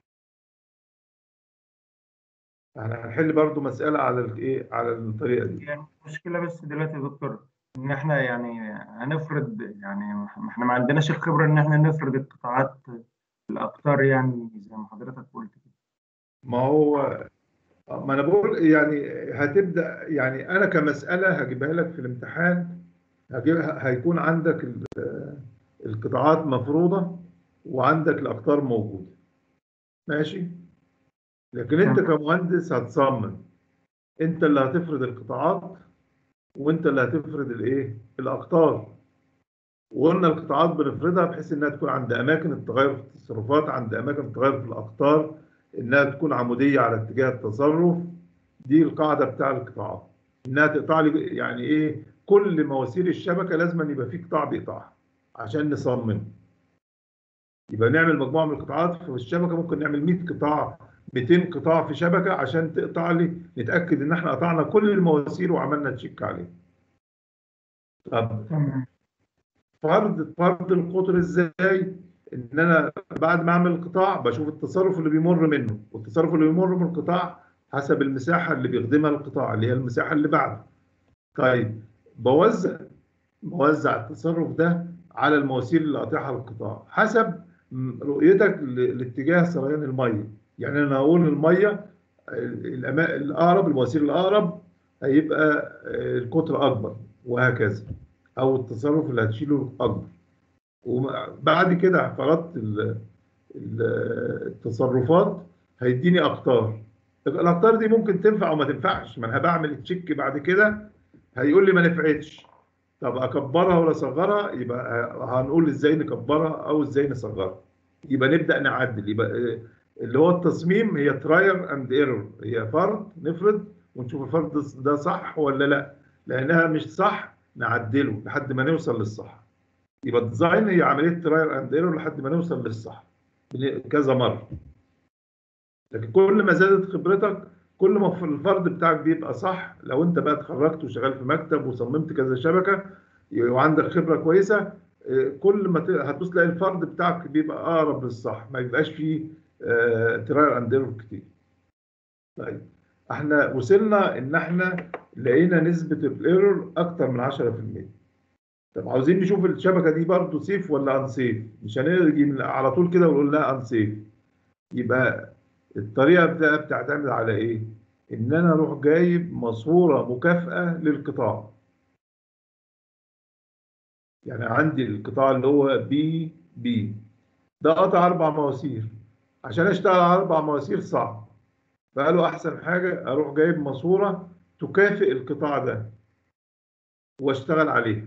احنا هنحل برضو مساله على الايه على الطريقه دي يعني المشكلة بس دلوقتي يا دكتور إن إحنا يعني هنفرض يعني ما إحنا ما عندناش الخبرة إن إحنا نفرض القطاعات الأقطار يعني زي ما حضرتك قلت كده. ما هو ما انا بقول يعني هتبدا يعني انا كمساله هجيبها لك في الامتحان هجيبها هيكون عندك ال- القطاعات مفروضه وعندك الاقطار موجوده ماشي لكن انت كمهندس هتصمم انت اللي هتفرض القطاعات وانت اللي هتفرض الايه الاقطار وقلنا القطاعات بنفرضها بحيث انها تكون عند اماكن التغير في التصرفات عند اماكن التغير في الاقطار انها تكون عموديه على اتجاه التصرف دي القاعده بتاع القطاعات انها تقطع لي يعني ايه كل مواسير الشبكه لازم أن يبقى في قطاع بيقطعها عشان نصمم يبقى نعمل مجموعه من القطاعات في الشبكه ممكن نعمل 100 قطاع 200 قطاع في شبكه عشان تقطع لي نتاكد ان احنا قطعنا كل المواسير وعملنا تشيك عليه طب تمام فرض فرض القطر ازاي ان انا بعد ما اعمل القطاع بشوف التصرف اللي بيمر منه والتصرف اللي بيمر من القطاع حسب المساحه اللي بيخدمها القطاع اللي هي المساحه اللي بعده طيب بوزع بوزع التصرف ده على المواسير اللي قاطعها القطاع حسب م- رؤيتك ل- لاتجاه سريان الميه يعني انا اقول الميه الأما- الاقرب المواسير الاقرب هيبقى آه، القطر اكبر وهكذا او التصرف اللي هتشيله اكبر وبعد كده فرضت ال- ال- التصرفات هيديني اقطار الاقطار دي ممكن تنفع او ما تنفعش ما انا بعمل تشيك بعد كده هيقول لي ما نفعتش طب اكبرها ولا اصغرها يبقى هنقول ازاي نكبرها او ازاي نصغرها يبقى نبدا نعدل يبقى آه، اللي هو التصميم هي تراير اند ايرور هي فرض نفرض ونشوف الفرض ده صح ولا لا لانها مش صح نعدله لحد ما نوصل للصح يبقى الديزاين هي عمليه تراير اند ايرور لحد ما نوصل للصح بن- كذا مره لكن كل ما زادت خبرتك كل ما الفرد بتاعك بيبقى صح لو انت بقى اتخرجت وشغال في مكتب وصممت كذا شبكه وعندك خبره كويسه اه، كل ما ت- هتبص تلاقي الفرد بتاعك بيبقى اقرب للصح ما يبقاش فيه تراير اند ايرور كتير. طيب احنا وصلنا ان احنا لقينا نسبه الايرور اكتر من 10%. طب عاوزين نشوف الشبكه دي برضو سيف ولا ان سيف مش هنيجي من- على طول كده ونقول لها ان سيف يبقى الطريقه بتاع- بتعتمد على ايه ان انا اروح جايب ماسوره مكافاه للقطاع يعني عندي القطاع اللي هو بي بي ده قطع اربع مواسير عشان اشتغل على اربع مواسير صعب فقالوا احسن حاجه اروح جايب ماسوره تكافئ القطاع ده واشتغل عليها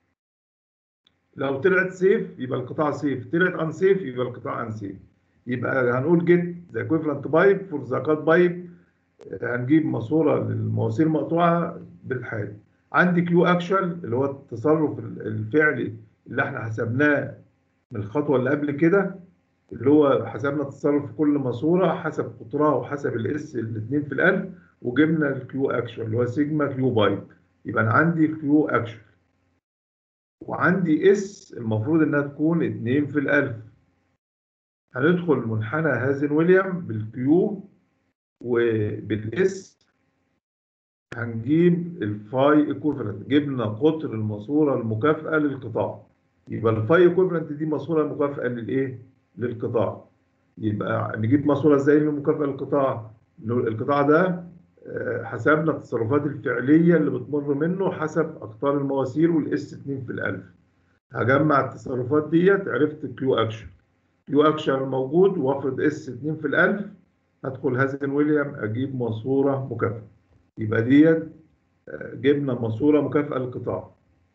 لو طلعت سيف يبقى القطاع سيف طلعت ان سيف يبقى القطاع ان سيف يبقى هنقول جيت ذا ايكويفالنت بايب فور ذا كات بايب هنجيب ماسوره للمواسير المقطوعه بالحال عندي كيو اكشوال اللي هو التصرف الفعلي اللي احنا حسبناه من الخطوه اللي قبل كده اللي هو حسبنا التصرف في كل ماسوره حسب قطرها وحسب الاس الاثنين في الالف وجبنا الكيو اكشوال اللي هو سيجما كيو بايب يبقى انا عندي كيو اكشوال وعندي اس المفروض انها تكون 2 في الالف هندخل منحنى هازن ويليام بالكيو وبالاس هنجيب الفاي ايكوفالنت جبنا قطر الماسوره المكافئه للقطاع يبقى الفاي ايكوفالنت دي ماسوره مكافئه للايه للقطاع يبقى نجيب ماسوره ازاي للمكافئه للقطاع القطاع ده آه، حسبنا التصرفات الفعليه اللي بتمر منه حسب اقطار المواسير والاس 2 في الالف هجمع التصرفات ديت عرفت كيو اكشن كيو اكشن موجود وافرض اس 2 في الالف هدخل هازن ويليام اجيب ماسوره مكافئه يبقى ديت آه، جبنا ماسوره مكافئه للقطاع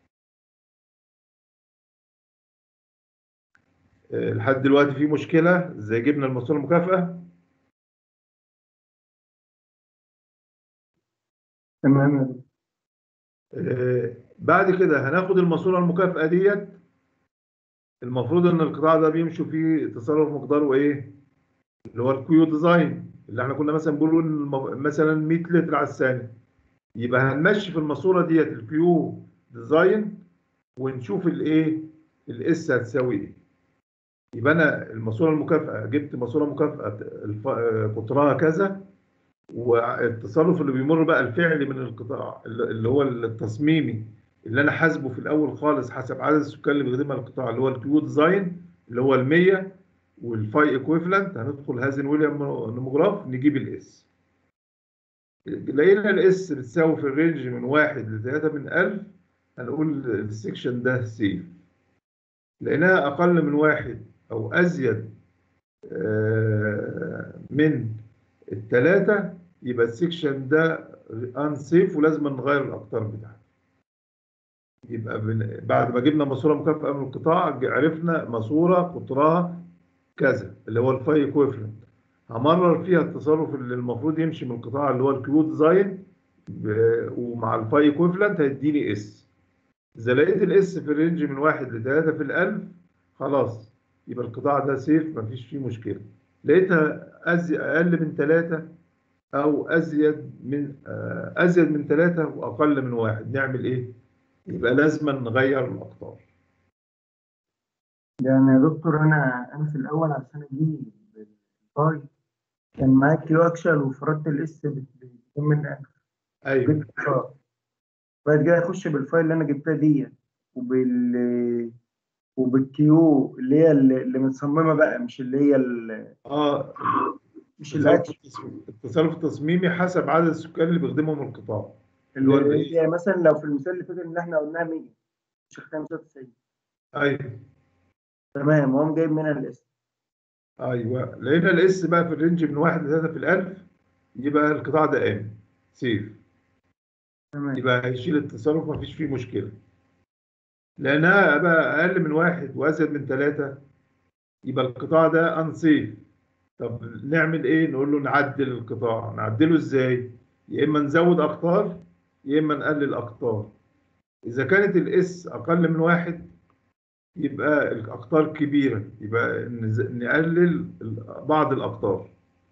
آه، لحد دلوقتي في مشكله ازاي جبنا الماسوره المكافئه تمام يا دكتور. آه، بعد كده هناخد الماسوره المكافئه ديت المفروض ان القطاع ده بيمشوا فيه تصرف مقداره ايه؟ اللي هو الكيو ديزاين اللي احنا كنا مثلا بنقول إن الم- مثلا 100 لتر على الثانيه يبقى هنمشي في الماسوره ديت الكيو ديزاين ونشوف الايه؟ الاس هتساوي ايه؟ يبقى انا الماسوره المكافئه جبت ماسوره مكافئه الف- آه، قطرها كذا والتصرف اللي بيمر بقى الفعلي من القطاع اللي اللي هو التصميمي اللي انا حاسبه في الاول خالص حسب عدد السكان اللي بيخدمها القطاع اللي هو الكيو ديزاين اللي هو ال 100 والفاي ايكويفالنت هندخل هازن ويليام نوموجراف نجيب الاس لقينا الاس بتساوي في الرينج من 1 ل 3 من 1000 هنقول السكشن ده سيف لقيناها اقل من واحد او ازيد آه، من الثلاثه يبقى السكشن ده ان سيف ولازم نغير الاقطار بتاعته يبقى بن- بعد ما جبنا ماسوره مكافئه من القطاع ج- عرفنا ماسوره قطرها كذا اللي هو الفاي ايكويفالنت همرر فيها التصرف اللي المفروض يمشي من القطاع اللي هو الكيو ديزاين ب- ومع الفاي ايكويفالنت هيديني اس اذا لقيت الاس في الرينج من واحد لثلاثة في الالف خلاص يبقى القطاع ده سيف مفيش فيه مشكله لقيتها أزي اقل من ثلاثة او ازيد من آه، ازيد من ثلاثة واقل من واحد نعمل ايه يبقى لازم نغير الاقطار يعني يا دكتور انا انا في الاول عشان اجيب الفاي كان معايا كيو اكشن وفرضت الاس بكم من الف ايوه جبت الفاي. بعد كده اخش بالفايل اللي انا جبتها دي وبال وبالكيو اللي هي اللي اللي متصممه بقى مش اللي هي ال- اه مش التصرف الاكشن التصميمي- التصرف التصميمي حسب عدد السكان اللي بيخدمهم القطاع اللي هو اللي الايه هي مثلا لو في المثال اللي فات اللي احنا قلناها 100 مش 95 ايوه تمام وقام جايب منها الاس ايوه لقينا الاس بقى في الرينج من واحد لثلاثة في الالف يبقى القطاع ده امن سيف تمام يبقى هيشيل التصرف مفيش فيه مشكله لانها بقى اقل من واحد وازيد من ثلاثة يبقى القطاع ده انسيف طب نعمل ايه نقول له نعدل القطاع نعدله ازاي يا اما نزود اقطار يا اما نقلل اقطار اذا كانت الاس اقل من واحد يبقى الاقطار كبيره يبقى نز- نقلل ال- بعض الاقطار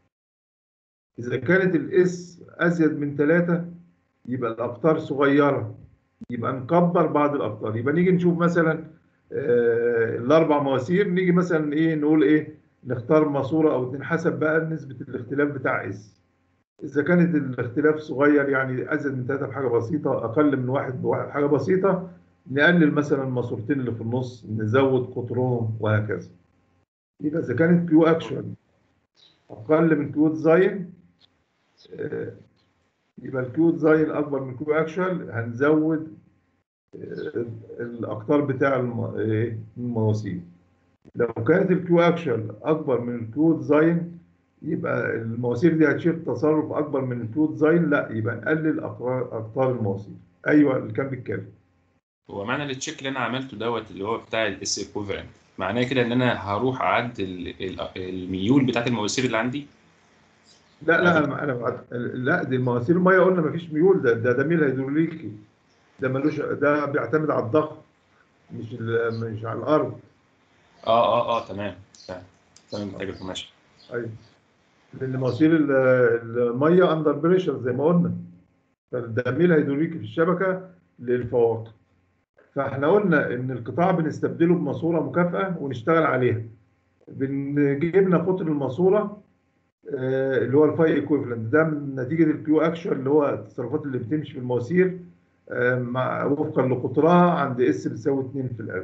اذا كانت الاس ازيد من ثلاثة يبقى الاقطار صغيره يبقى نكبر بعض الاقطار يبقى نيجي نشوف مثلا آه، الاربع مواسير نيجي مثلا ايه نقول ايه نختار ماسوره او اتنين حسب بقى نسبه الاختلاف بتاع اس اذا كانت الاختلاف صغير يعني ازيد من ثلاثة بحاجه بسيطه اقل من واحد بواحد حاجه بسيطه نقلل مثلا الماسورتين اللي في النص نزود قطرهم وهكذا يبقى اذا كانت كيو اكشن اقل من كيو ديزاين آه، يبقى الكيو ديزاين اكبر من كيو اكشن هنزود آه، الاقطار بتاع الم- إيه، المواسير لو كانت الكيو اكشن اكبر من الكيو ديزاين يبقى المواسير دي هتشيل تصرف اكبر من الكيو ديزاين لا يبقى نقلل اقطار أقطار المواسير ايوه اللي كان بيتكلم هو معنى التشيك اللي انا عملته دوت اللي هو بتاع الاس ايكوفالنت معناه كده ان انا هروح اعدل ال- الميول بتاعت المواسير اللي عندي لا لا انا انا بعد- لا دي المواسير الميه قلنا مفيش ميول ده ده ده ميل هيدروليكي ده ملوش ده بيعتمد على الضغط مش ال- مش على الارض اه اه اه تمام تمام تمام محتاج ماشي ايوه لان مواسير ال- الميه اندر بريشر زي ما قلنا فده ميل هيدروليكي في الشبكه للفواقع فاحنا قلنا ان القطاع بنستبدله بماسوره مكافاه ونشتغل عليها بنجيبنا قطر الماسوره آه، اللي هو الفاي ايكويفالنت ده من نتيجه الكيو اكشن اللي هو التصرفات اللي بتمشي في المواسير آه، مع وفقا لقطرها عند اس بتساوي 2 في الالف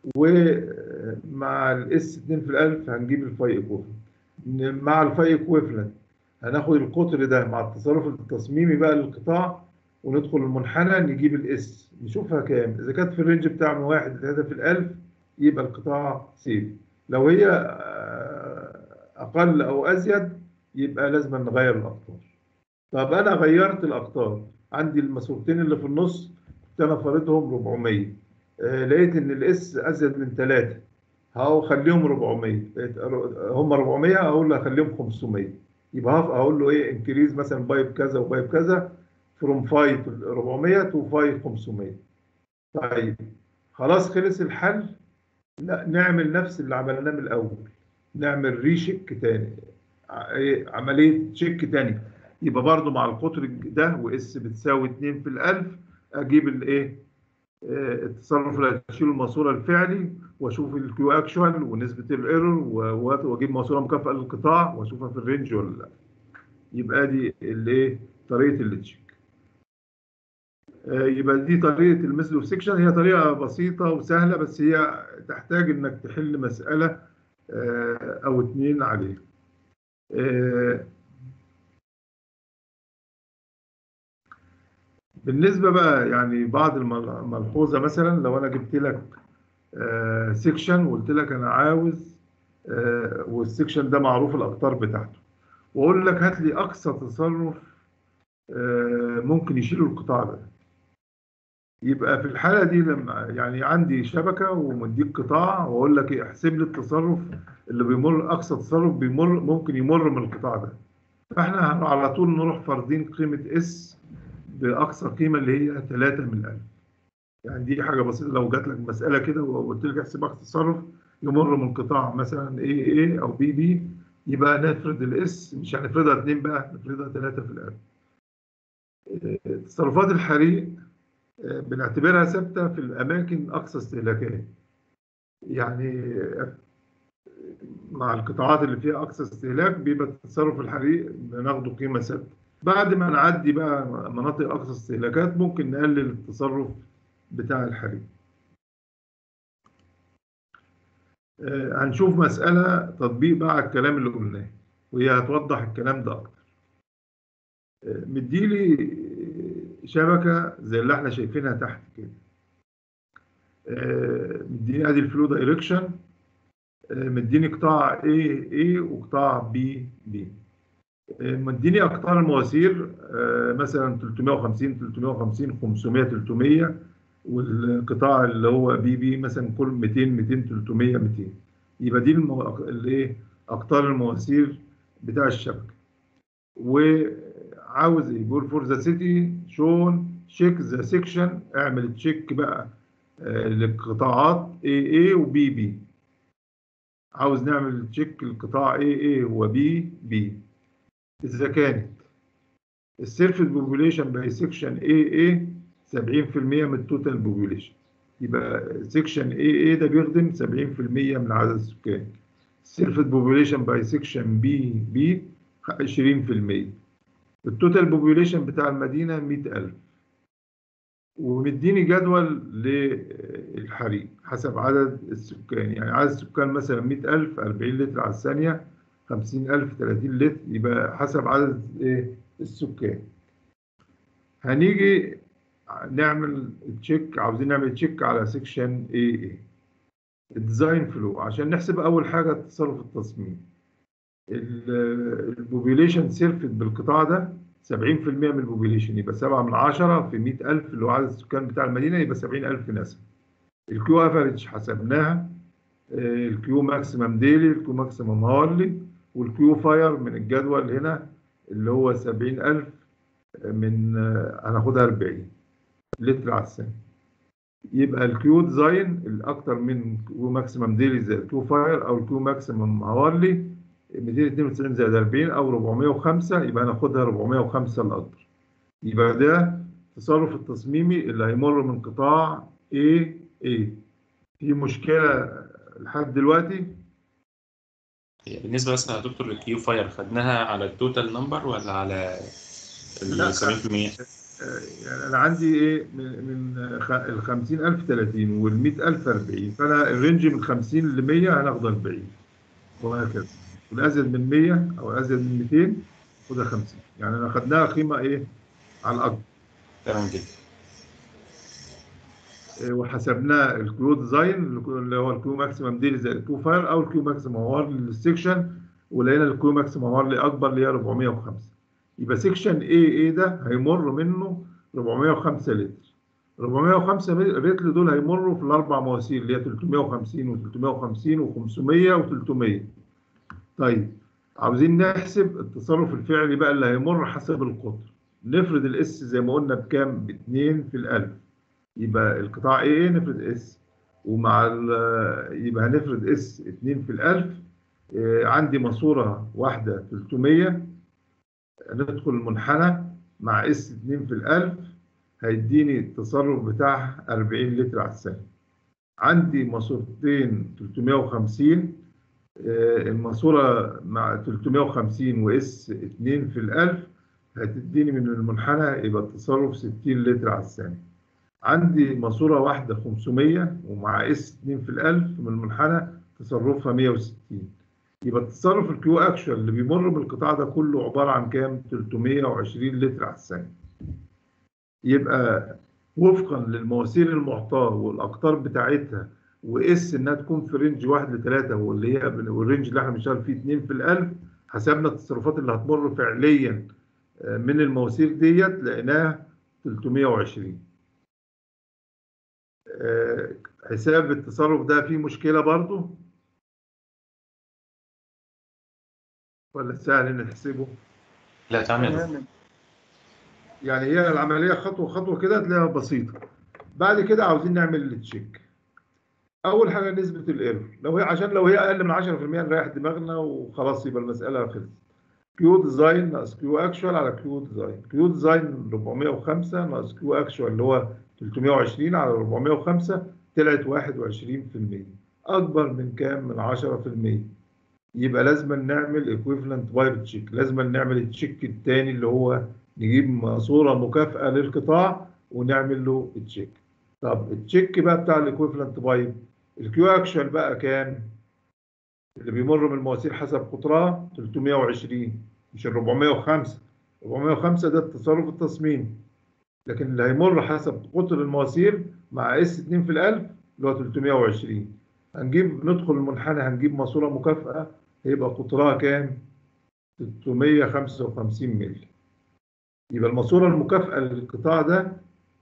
ومع الاس 2 في الالف هنجيب الفاي ايكويفالنت مع الفاي ايكويفالنت هناخد القطر ده مع التصرف التصميمي بقى للقطاع وندخل المنحنى نجيب الاس نشوفها كام اذا كانت في الرينج بتاع من 1 ل 3 في الالف يبقى القطاع سيف لو هي آه، اقل او ازيد يبقى لازم نغير الاقطار طب انا غيرت الاقطار عندي الماسورتين اللي في النص كنت انا فارضهم 400 آه، لقيت ان الاس ازيد من 3 هقول خليهم 400 لقيت هم 400 اقول له اخليهم 500 يبقى هف- هقول له ايه انكريز مثلا بايب كذا وبايب كذا فروم 5 400 تو 5 500 طيب خلاص خلص الحل لا نعمل نفس اللي عملناه من الاول نعمل ريشيك تاني ع- إيه، عمليه تشيك تاني يبقى برضو مع القطر ده واس بتساوي 2 في الالف اجيب الايه آه، التصرف اللي هتشيله الماسوره الفعلي واشوف الكيو اكشوال ونسبه الايرور و- واجيب ماسوره مكافاه للقطاع واشوفها في الرينج ولا لا يبقى دي الايه طريقه التشيك آه، يبقى دي طريقه المثل اوف سيكشن هي طريقه بسيطه وسهله بس هي تحتاج انك تحل مساله آه، او اتنين عليها آه، بالنسبة بقى يعني بعض الملحوظة مثلا لو أنا جبت لك سيكشن وقلت لك أنا عاوز آه، والسيكشن ده معروف الأقطار بتاعته وأقول لك هات لي أقصى تصرف آه، ممكن يشيله القطاع ده يبقى في الحالة دي لما يعني عندي شبكة ومديك قطاع وأقول لك إيه، احسب لي التصرف اللي بيمر أقصى تصرف بيمر ممكن يمر من القطاع ده فإحنا على طول نروح فارضين قيمة اس باقصى قيمه اللي هي 3 من الالف يعني دي حاجه بسيطه لو جات لك مساله كده وقلت لك احسب اقصى تصرف يمر من قطاع مثلا اي اي او بي بي يبقى نفرض الاس مش هنفرضها 2 بقى نفرضها 3 في الالف آه، تصرفات الحريق آه، بنعتبرها ثابته في الاماكن اقصى استهلاكيه يعني آه، مع القطاعات اللي فيها اقصى استهلاك بيبقى التصرف الحريق بناخده قيمه ثابته بعد ما نعدي بقى مناطق اقصى استهلاكات ممكن نقلل التصرف بتاع الحريق آه، هنشوف مسألة تطبيق بقى على الكلام اللي قلناه وهي هتوضح الكلام ده أكتر آه، مديلي شبكة زي اللي احنا شايفينها تحت كده آه، مديني ادي الفلو دايركشن مديني قطاع A A وقطاع B B آه، مديني اقطار المواسير آه، مثلا 350 350 500 300 والقطاع اللي هو بي بي مثلا كل 200 200 300 200 يبقى دي المو... الايه اقطار المواسير بتاع الشبكه وعاوز ايه بيقول فور ذا سيتي شون شيك ذا سيكشن اعمل تشيك بقى آه، للقطاعات اي اي وبي بي عاوز نعمل تشيك القطاع اي اي وبي بي اذا كانت السيرفس بوبوليشن باي سيكشن اي اي 70% من التوتال بوبوليشن يبقى سيكشن اي اي ده بيخدم 70% من عدد السكان السيرفس بوبوليشن باي سيكشن بي بي 20% التوتال بوبوليشن بتاع المدينه 100000 ومديني جدول للحريق حسب عدد السكان يعني عدد السكان مثلا 100000 40 لتر على الثانيه 50000 30 لتر يبقى حسب عدد ايه السكان هنيجي نعمل تشيك عاوزين نعمل تشيك على سيكشن اي اي الديزاين فلو عشان نحسب اول حاجه تصرف التصميم البوبيليشن سيرفت بالقطاع ده 70% من البوبيليشن يبقى 7 من 10 في 100000 اللي هو عدد السكان بتاع المدينه يبقى 70000 نسمه الكيو افريج حسبناها آه، الكيو ماكسيمم ديلي الكيو ماكسيمم هارلي والكيو فاير من الجدول هنا اللي هو 70000 من آه، هناخدها 40 لتر على الثانية يبقى الكيو ديزاين الاكتر من كيو ماكسيمم ديلي زي الكيو فاير او الكيو ماكسيمم هاورلي 292 زائد 40 او 405 يبقى هناخدها 405 الاكبر يبقى ده التصرف التصميمي اللي هيمر من قطاع A A في مشكلة لحد دلوقتي هي بالنسبة بس يا دكتور للكيو فاير خدناها على التوتال نمبر ولا على لا. ال 70%؟ آه، يعني انا عندي ايه من من خ- ال 50000 30 وال 100000 40 فانا الرينج من 50 ل 100 هناخد 40 وهكذا والازيد من 100 او الازيد من 200 خدها 50 يعني انا خدناها قيمه ايه على الاكبر تمام جدا إيه، وحسبناه الكيو ديزاين اللي هو الكيو ماكسيمم ديلي زائد الكيو فاير او الكيو ماكسيمم هاور للسكشن ولقينا الكيو ماكسيمم هاور اكبر اللي هي 405 يبقى سكشن اي اي ده هيمر منه 405 لتر 405 لتر دول هيمروا في الاربع مواسير اللي هي 350 و350 و500 و300 طيب عاوزين نحسب التصرف الفعلي بقى اللي هيمر حسب القطر نفرض الاس زي ما قلنا بكام ب 2 في الالف يبقى القطاع ايه نفرض اس ومع ال- يبقى هنفرض اس 2 في الالف إيه، عندي ماسوره واحده 300 ندخل المنحنى مع اس 2 في الالف هيديني التصرف بتاعها 40 لتر على الثانيه عندي ماسورتين 350 آه، الماسوره مع 350 واس 2 في الالف هتديني من المنحنى يبقى التصرف 60 لتر على الثانيه عندي ماسوره واحده 500 ومع اس 2 في الالف من المنحنى تصرفها 160 يبقى التصرف الكيو اكشوال اللي بيمر بالقطاع ده كله عباره عن كام 320 لتر على الثانيه يبقى وفقا للمواسير المعطاه والاقطار بتاعتها واس انها تكون في رينج 1 ل 3 واللي هي والرينج اللي احنا بنشتغل فيه 2 في الالف حسبنا التصرفات اللي هتمر فعليا آه، من المواسير ديت لقيناها 320 آه، حساب التصرف ده فيه مشكله برضو ولا سهل ان نحسبه لا تمام يا دكتور. تمام يعني هي العمليه خطوه خطوه كده تلاقيها بسيطه بعد كده عاوزين نعمل التشيك اول حاجه نسبه الايرور لو هي عشان لو هي اقل من 10% نريح دماغنا وخلاص يبقى المساله خلصت كيو ديزاين ناقص كيو اكشوال على كيو ديزاين كيو ديزاين 405 ناقص كيو اكشوال اللي هو 320 على 405 طلعت 21% اكبر من كام من 10% يبقى لازم نعمل ايكويفالنت بايب تشيك لازم نعمل التشيك الثاني اللي هو نجيب ماسوره مكافاه للقطاع ونعمل له التشيك طب التشيك بقى بتاع الايكويفالنت بايب الكيو اكشوال بقى كام اللي بيمر من المواسير حسب قطرها 320 مش ال 405 405 ده التصرف التصميمي لكن اللي هيمر حسب قطر المواسير مع اس 2 في الألف اللي هو 320 هنجيب ندخل المنحنى هنجيب ماسوره مكافاه هيبقى قطرها كام 655 مللي يبقى الماسوره المكافاه للقطاع ده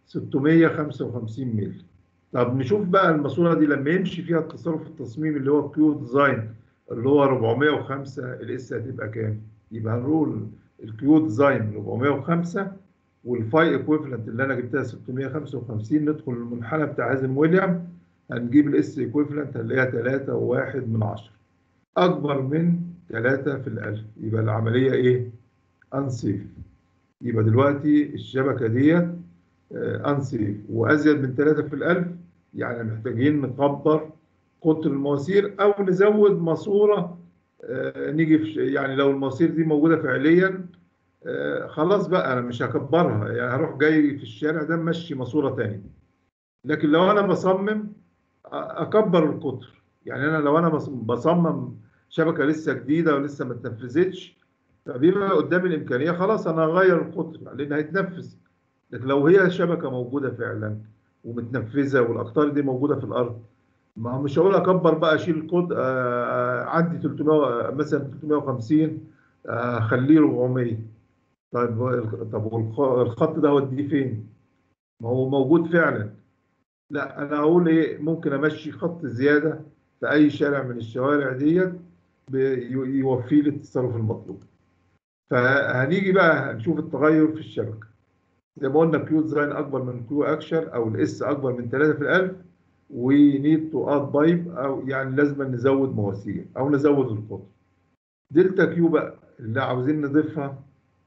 655 مللي طب نشوف بقى الماسوره دي لما يمشي فيها التصرف التصميمي اللي هو كيو ديزاين اللي هو 405 الاس هتبقى كام يبقى هنقول الكيو ديزاين 405 والفاي ايكويفالنت اللي انا جبتها 655 ندخل المنحنى بتاع هازم ويليام هنجيب الاس ايكويفالنت هنلاقيها 3 وواحد من 10 اكبر من 3 في الالف يبقى العمليه ايه؟ انسيف يبقى دلوقتي الشبكه ديت انسيف وازيد من 3 في الالف يعني محتاجين نكبر قطر المواسير او نزود ماسوره آه، نيجي في يعني لو المواسير دي موجوده فعليا آه، خلاص بقى انا مش هكبرها يعني هروح جاي في الشارع ده ماشي ماسوره تاني لكن لو انا بصمم اكبر القطر يعني انا لو انا بص- بصمم شبكه لسه جديده ولسه ما اتنفذتش فبيبقى قدامي الامكانيه خلاص انا هغير القطر لان هيتنفذ لكن لو هي شبكه موجوده فعلا ومتنفذه والاقطار دي موجوده في الارض ما هو مش هقول اكبر بقى اشيل القط آه عندي 300 مثلا 350 آه، اخليه 400 طيب طب والخ- الخط ده اوديه فين؟ ما هو موجود فعلا لا انا هقول ايه ممكن امشي خط زياده في اي شارع من الشوارع ديت بي- يوفي لي التصرف المطلوب فهنيجي بقى نشوف التغير في الشبكه زي ما قلنا كيو ديزاين اكبر من كيو اكشن او الاس اكبر من 3 في الالف ونيد تو اد بايب او يعني لازم نزود مواسير او نزود القطر دلتا كيو بقى اللي عاوزين نضيفها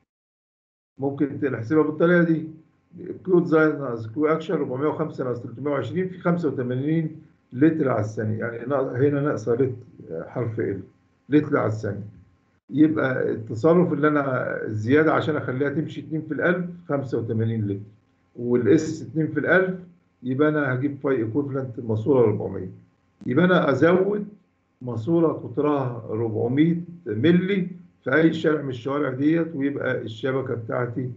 ممكن نحسبها بالطريقه دي كيو ديزاين ناقص كيو اكشن 405 ناقص 320 في 85 لتر على الثانيه يعني ناقص- هنا ناقصه لتر حرف ال لتر على الثانيه يبقى التصرف اللي انا الزياده عشان اخليها تمشي 2 في الالف 85 لتر والاس 2 في الالف يبقى انا هجيب فاي ايكوفلنت ماسوره 400 يبقى انا ازود ماسوره قطرها 400 مللي في اي شارع من الشوارع ديت ويبقى الشبكه بتاعتي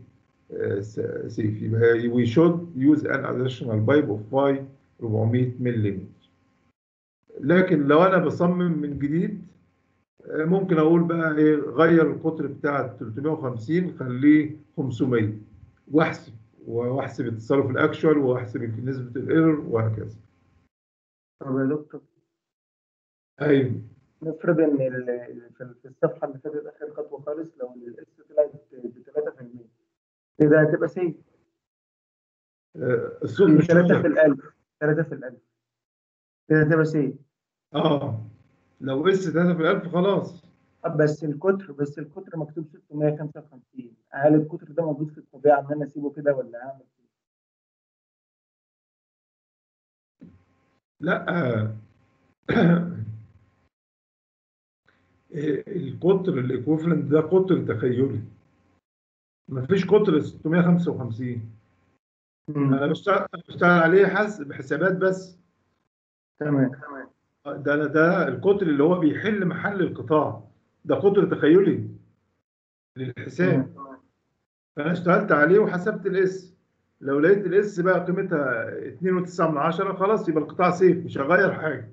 سيف يبقى وي شود يوز ان اديشنال بايب اوف فاي 400 مللي لكن لو انا بصمم من جديد آه، ممكن اقول بقى ايه غير القطر بتاع 350 خليه 500 واحسب واحسب التصرف الاكشوال واحسب نسبه الايرور وهكذا طب يا دكتور ايوه نفرض ان ال- ال- في في الصفحه اللي فاتت اخر خطوه خالص لو الاس طلعت ب 3% كده هتبقى سي آه، الصوت مش 3 في واضح. الالف 3 في الالف كده هتبقى سي اه لو اس 3 في الالف خلاص بس القطر بس القطر مكتوب 655 هل القطر ده موجود في الطبيعه ان انا اسيبه كده ولا اعمل ايه؟ لا القطر الايكوفلنت ده قطر تخيلي مفيش قطر 655 انا بشتغل أنا بشتغل عليه حسب حسابات بس تمام ده أنا ده القطر اللي هو بيحل محل القطاع ده قطر تخيلي للحساب فانا اشتغلت عليه وحسبت الاس لو لقيت الاس بقى قيمتها 2.9 من عشرة خلاص يبقى القطاع سيف مش هغير حاجه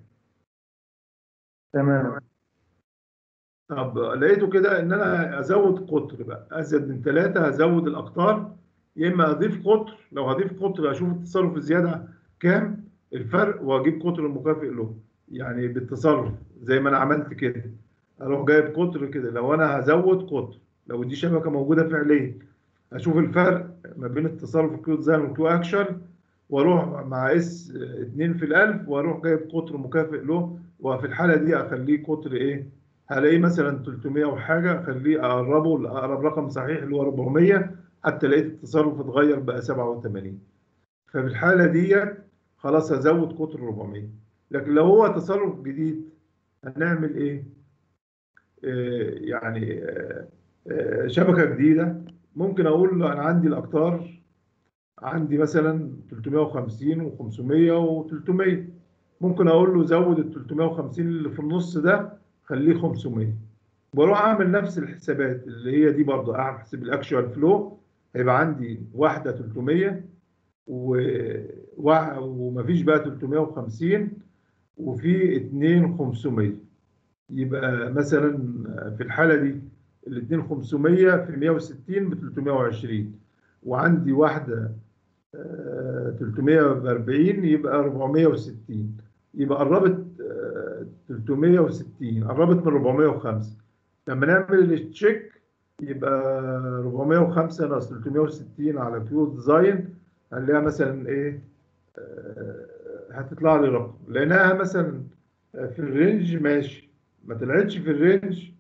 تمام طب لقيته كده ان انا ازود قطر بقى ازيد من ثلاثه هزود الاقطار يا اما اضيف قطر لو هضيف قطر اشوف التصرف الزياده كام الفرق واجيب قطر المكافئ له يعني بالتصرف زي ما انا عملت كده اروح جايب قطر كده لو انا هزود قطر لو دي شبكه موجوده فعليا اشوف الفرق ما بين التصرف الكيو ديزاين والكيو اكشن واروح مع اس 2 في الالف واروح جايب قطر مكافئ له وفي الحاله دي اخليه قطر ايه هلاقيه مثلا 300 وحاجه اخليه اقربه لاقرب رقم صحيح اللي هو 400 حتى لقيت التصرف اتغير بقى 87 ففي الحاله ديت خلاص هزود قطر 400 لكن لو هو تصرف جديد هنعمل ايه؟ آه، يعني آه، آه، شبكه جديده ممكن اقول له انا عندي الاقطار عندي مثلا 350 و500 و300 ممكن اقول له زود ال 350 اللي في النص ده خليه 500 بروح اعمل نفس الحسابات اللي هي دي برضه احسب الاكشوال فلو هيبقى عندي واحده 300 و... وع- ومفيش بقى 350 وفي اتنين 500 يبقى مثلا في الحاله دي الاثنين 500 في 160 ب 320 وعندي واحده آه، 340 يبقى 460 يبقى قربت آه، 360 قربت من 405 لما نعمل التشيك يبقى 405 ناقص 360 على كيو ديزاين هنلاقيها مثلا ايه آه، هتطلع لي رقم لانها مثلا في الرينج ماشي ما طلعتش في الرينج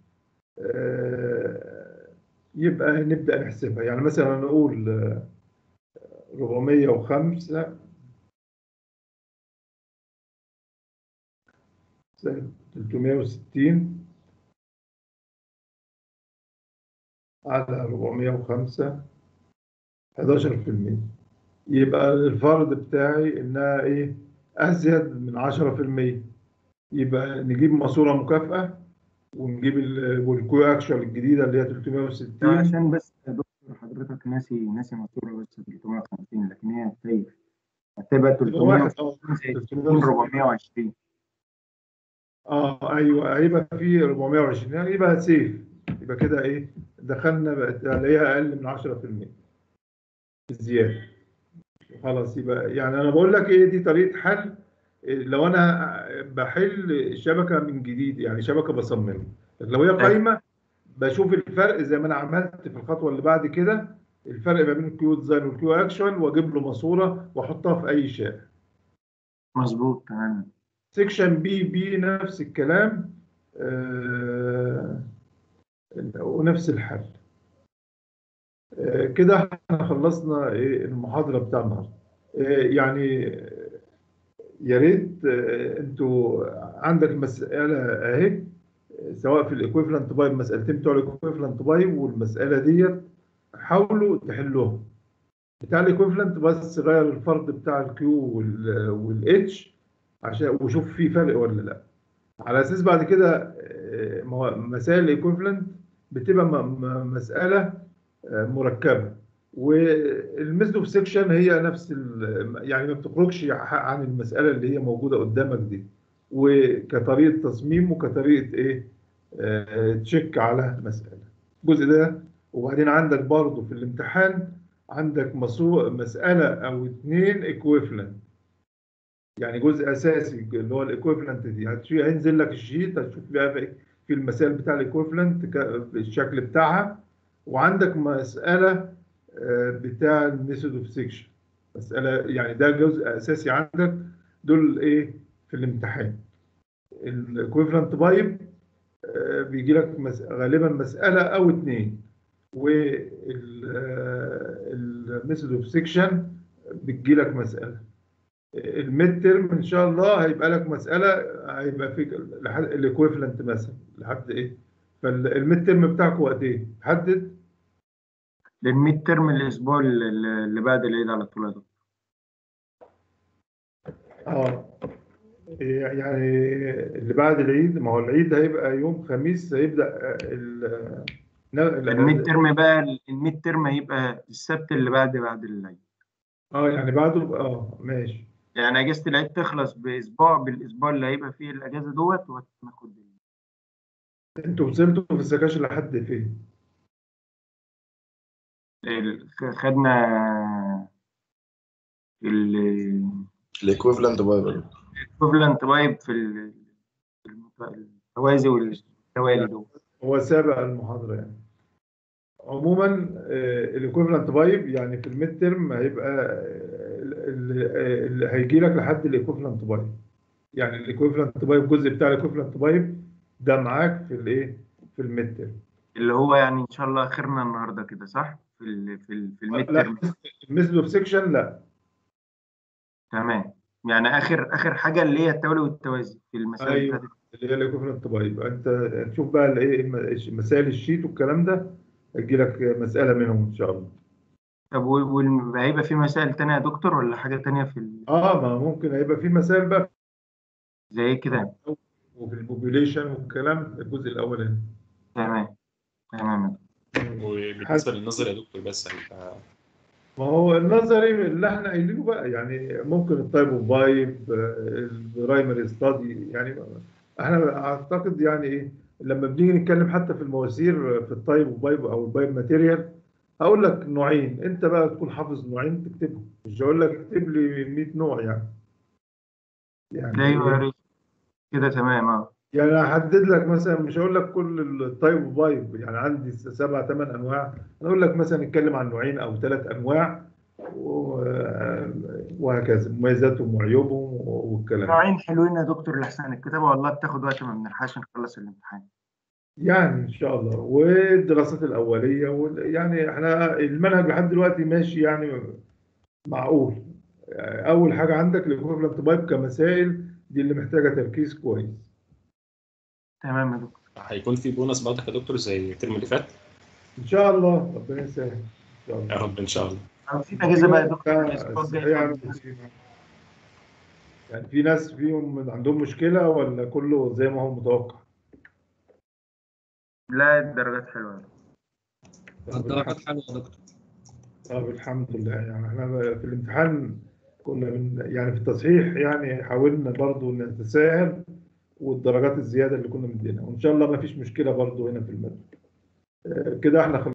آه، يبقى نبدأ نحسبها يعني مثلا نقول آه، 405 زائد 360 على 405 11% يبقى الفرض بتاعي انها ايه ازيد من 10% يبقى نجيب ماسوره مكافاه ونجيب ال- والكو اكشوال الجديده اللي هي 360 عشان بس يا دكتور حضرتك ناسي ناسي ماسوره بس 350 لكن هي هتسيف هتبقى يبقى واحد 350 اه زائد 360 420 اه ايوه هيبقى في 420 يعني يبقى سيف يبقى كده ايه دخلنا بقت الاقيها اقل من 10% زياده خلاص يبقى يعني انا بقول لك ايه دي طريقه حل إيه، لو انا بحل شبكه من جديد يعني شبكه بصممها لكن لو هي قايمه بشوف الفرق زي ما انا عملت في الخطوه اللي بعد كده الفرق ما بين الكيو ديزاين والكيو اكشوال واجيب له ماسوره واحطها في اي شارع مظبوط تمام سيكشن بي بي نفس الكلام آه، ونفس الحل آه، كده احنا خلصنا إيه المحاضرة بتاع النهارده آه، يعني آه، يا ريت آه، انتوا عندك مسألة اهي آه، سواء في الايكويفالنت بايب مسألتين بتوع الايكويفالنت بايب والمسألة ديت حاولوا تحلوها بتاع الايكويفالنت بس غير الفرض بتاع الكيو والاتش عشان وشوف في فرق ولا لا على اساس بعد كده آه، مو- مسائل الايكويفالنت بتبقى م- م- مساله آه، مركبه والميثود سيكشن هي نفس ال- يعني ما بتخرجش ع- عن المساله اللي هي موجوده قدامك دي وكطريقه تصميم وكطريقه ايه آه، تشيك على مساله الجزء ده وبعدين عندك برضه في الامتحان عندك مصو- مساله او اتنين ايكويفالنت يعني جزء اساسي اللي هو الايكويفالنت دي هتشي- هينزل لك الشيت هتشوف بقى في في المسائل بتاع الايكويفالنت الشكل بتاعها وعندك مساله آه، بتاع الميثود اوف سيكشن مساله يعني ده جزء اساسي عندك دول ايه في الامتحان الايكويفالنت بايب بيجي لك مس- غالبا مساله او اتنين والميثود اوف سيكشن بتجي لك مساله الميد ترم ان شاء الله هيبقى لك مساله هيبقى في لحد الايكويفالنت مثلا لحد ايه فالميد ترم بتاعك وقت ايه حدد للميد ترم الاسبوع اللي اللي بعد العيد على طول يا دكتور اه إيه يعني اللي بعد العيد ما هو العيد هيبقى يوم خميس هيبدا آه، ال الميد ترم بقى الميد ترم هيبقى السبت اللي بعد بعد العيد اه يعني بعده اه ماشي يعني اجازه العيد تخلص باسبوع بالاسبوع اللي هيبقى فيه الاجازه دوت وناخد انتوا وصلتوا في السكاشن لحد فين؟ ال- خدنا ال الايكويفالنت بايبل equivalent بايب في ال- في المت- التوازي والتوالي دول هو سابق المحاضرة يعني عموما الايكويفالنت بايب يعني في الميد ترم هيبقى اللي هيجي لك لحد الايكويفالنت بايب يعني الايكويفالنت بايب الجزء بتاع الايكويفالنت بايب ده معاك في الايه في الميد ترم اللي هو يعني ان شاء الله اخرنا النهارده كده صح في ال في ال في الميد لا ترم الميثود اوف سيكشن لا تمام يعني اخر اخر حاجه اللي هي التوالي والتوازي في المسائل أيوة. بتاعت اللي هي الايكوفلنت بايب يبقى انت تشوف بقى الايه الم- مسائل الشيت والكلام ده تجي لك مساله منهم ان شاء الله طب و- وال- هيبقى في مسائل تانية يا دكتور ولا حاجه تانية في ال... اه ما ممكن هيبقى في مسائل بقى زي إيه كده وفي البوبيليشن والكلام الجزء الاولاني تمام تمام وبالنسبه للنظر يا دكتور بس هيبقى ما هو النظري اللي احنا قايلينه بقى يعني ممكن التايب اوف بايب البرايمري ستادي يعني احنا اعتقد يعني ايه لما بنيجي نتكلم حتى في المواسير في التايب اوف بايب او البايب ماتيريال هقول لك نوعين انت بقى تكون حافظ نوعين تكتبهم مش هقول لك اكتب لي 100 نوع يعني يعني ايوه يا إيه؟ ريت كده تمام اه يعني هحدد لك مثلا مش هقول لك كل التايب اوف بايب يعني عندي سبع ثمان انواع انا اقول لك مثلا نتكلم عن نوعين او ثلاث انواع و- وهكذا مميزاتهم وعيوبهم والكلام نوعين حلوين يا دكتور لحسن الكتابه والله بتاخد وقت ما بنلحقش نخلص الامتحان يعني ان شاء الله والدراسات الاوليه وال- يعني احنا المنهج لحد دلوقتي ماشي يعني معقول يعني اول حاجه عندك الايكوفلنت بايب كمسائل دي اللي محتاجه تركيز كويس تمام يا دكتور هيكون في بونص برضك يا دكتور زي الترم اللي فات ان شاء الله ربنا يسهل ان شاء الله يا رب ان شاء الله عاوزين اجازه بقى يا دكتور الاسبوع الجاي يعني يعني في ناس فيهم عندهم مشكلة ولا كله زي ما هو متوقع؟ لا الدرجات حلوه الدرجات حلوه يا دكتور طب الحمد لله يعني احنا في الامتحان كنا من يعني في التصحيح يعني حاولنا برضو نتساهل والدرجات الزيادة اللي كنا مدينها وإن شاء الله ما فيش مشكلة برضو هنا في المادة آه، كده احنا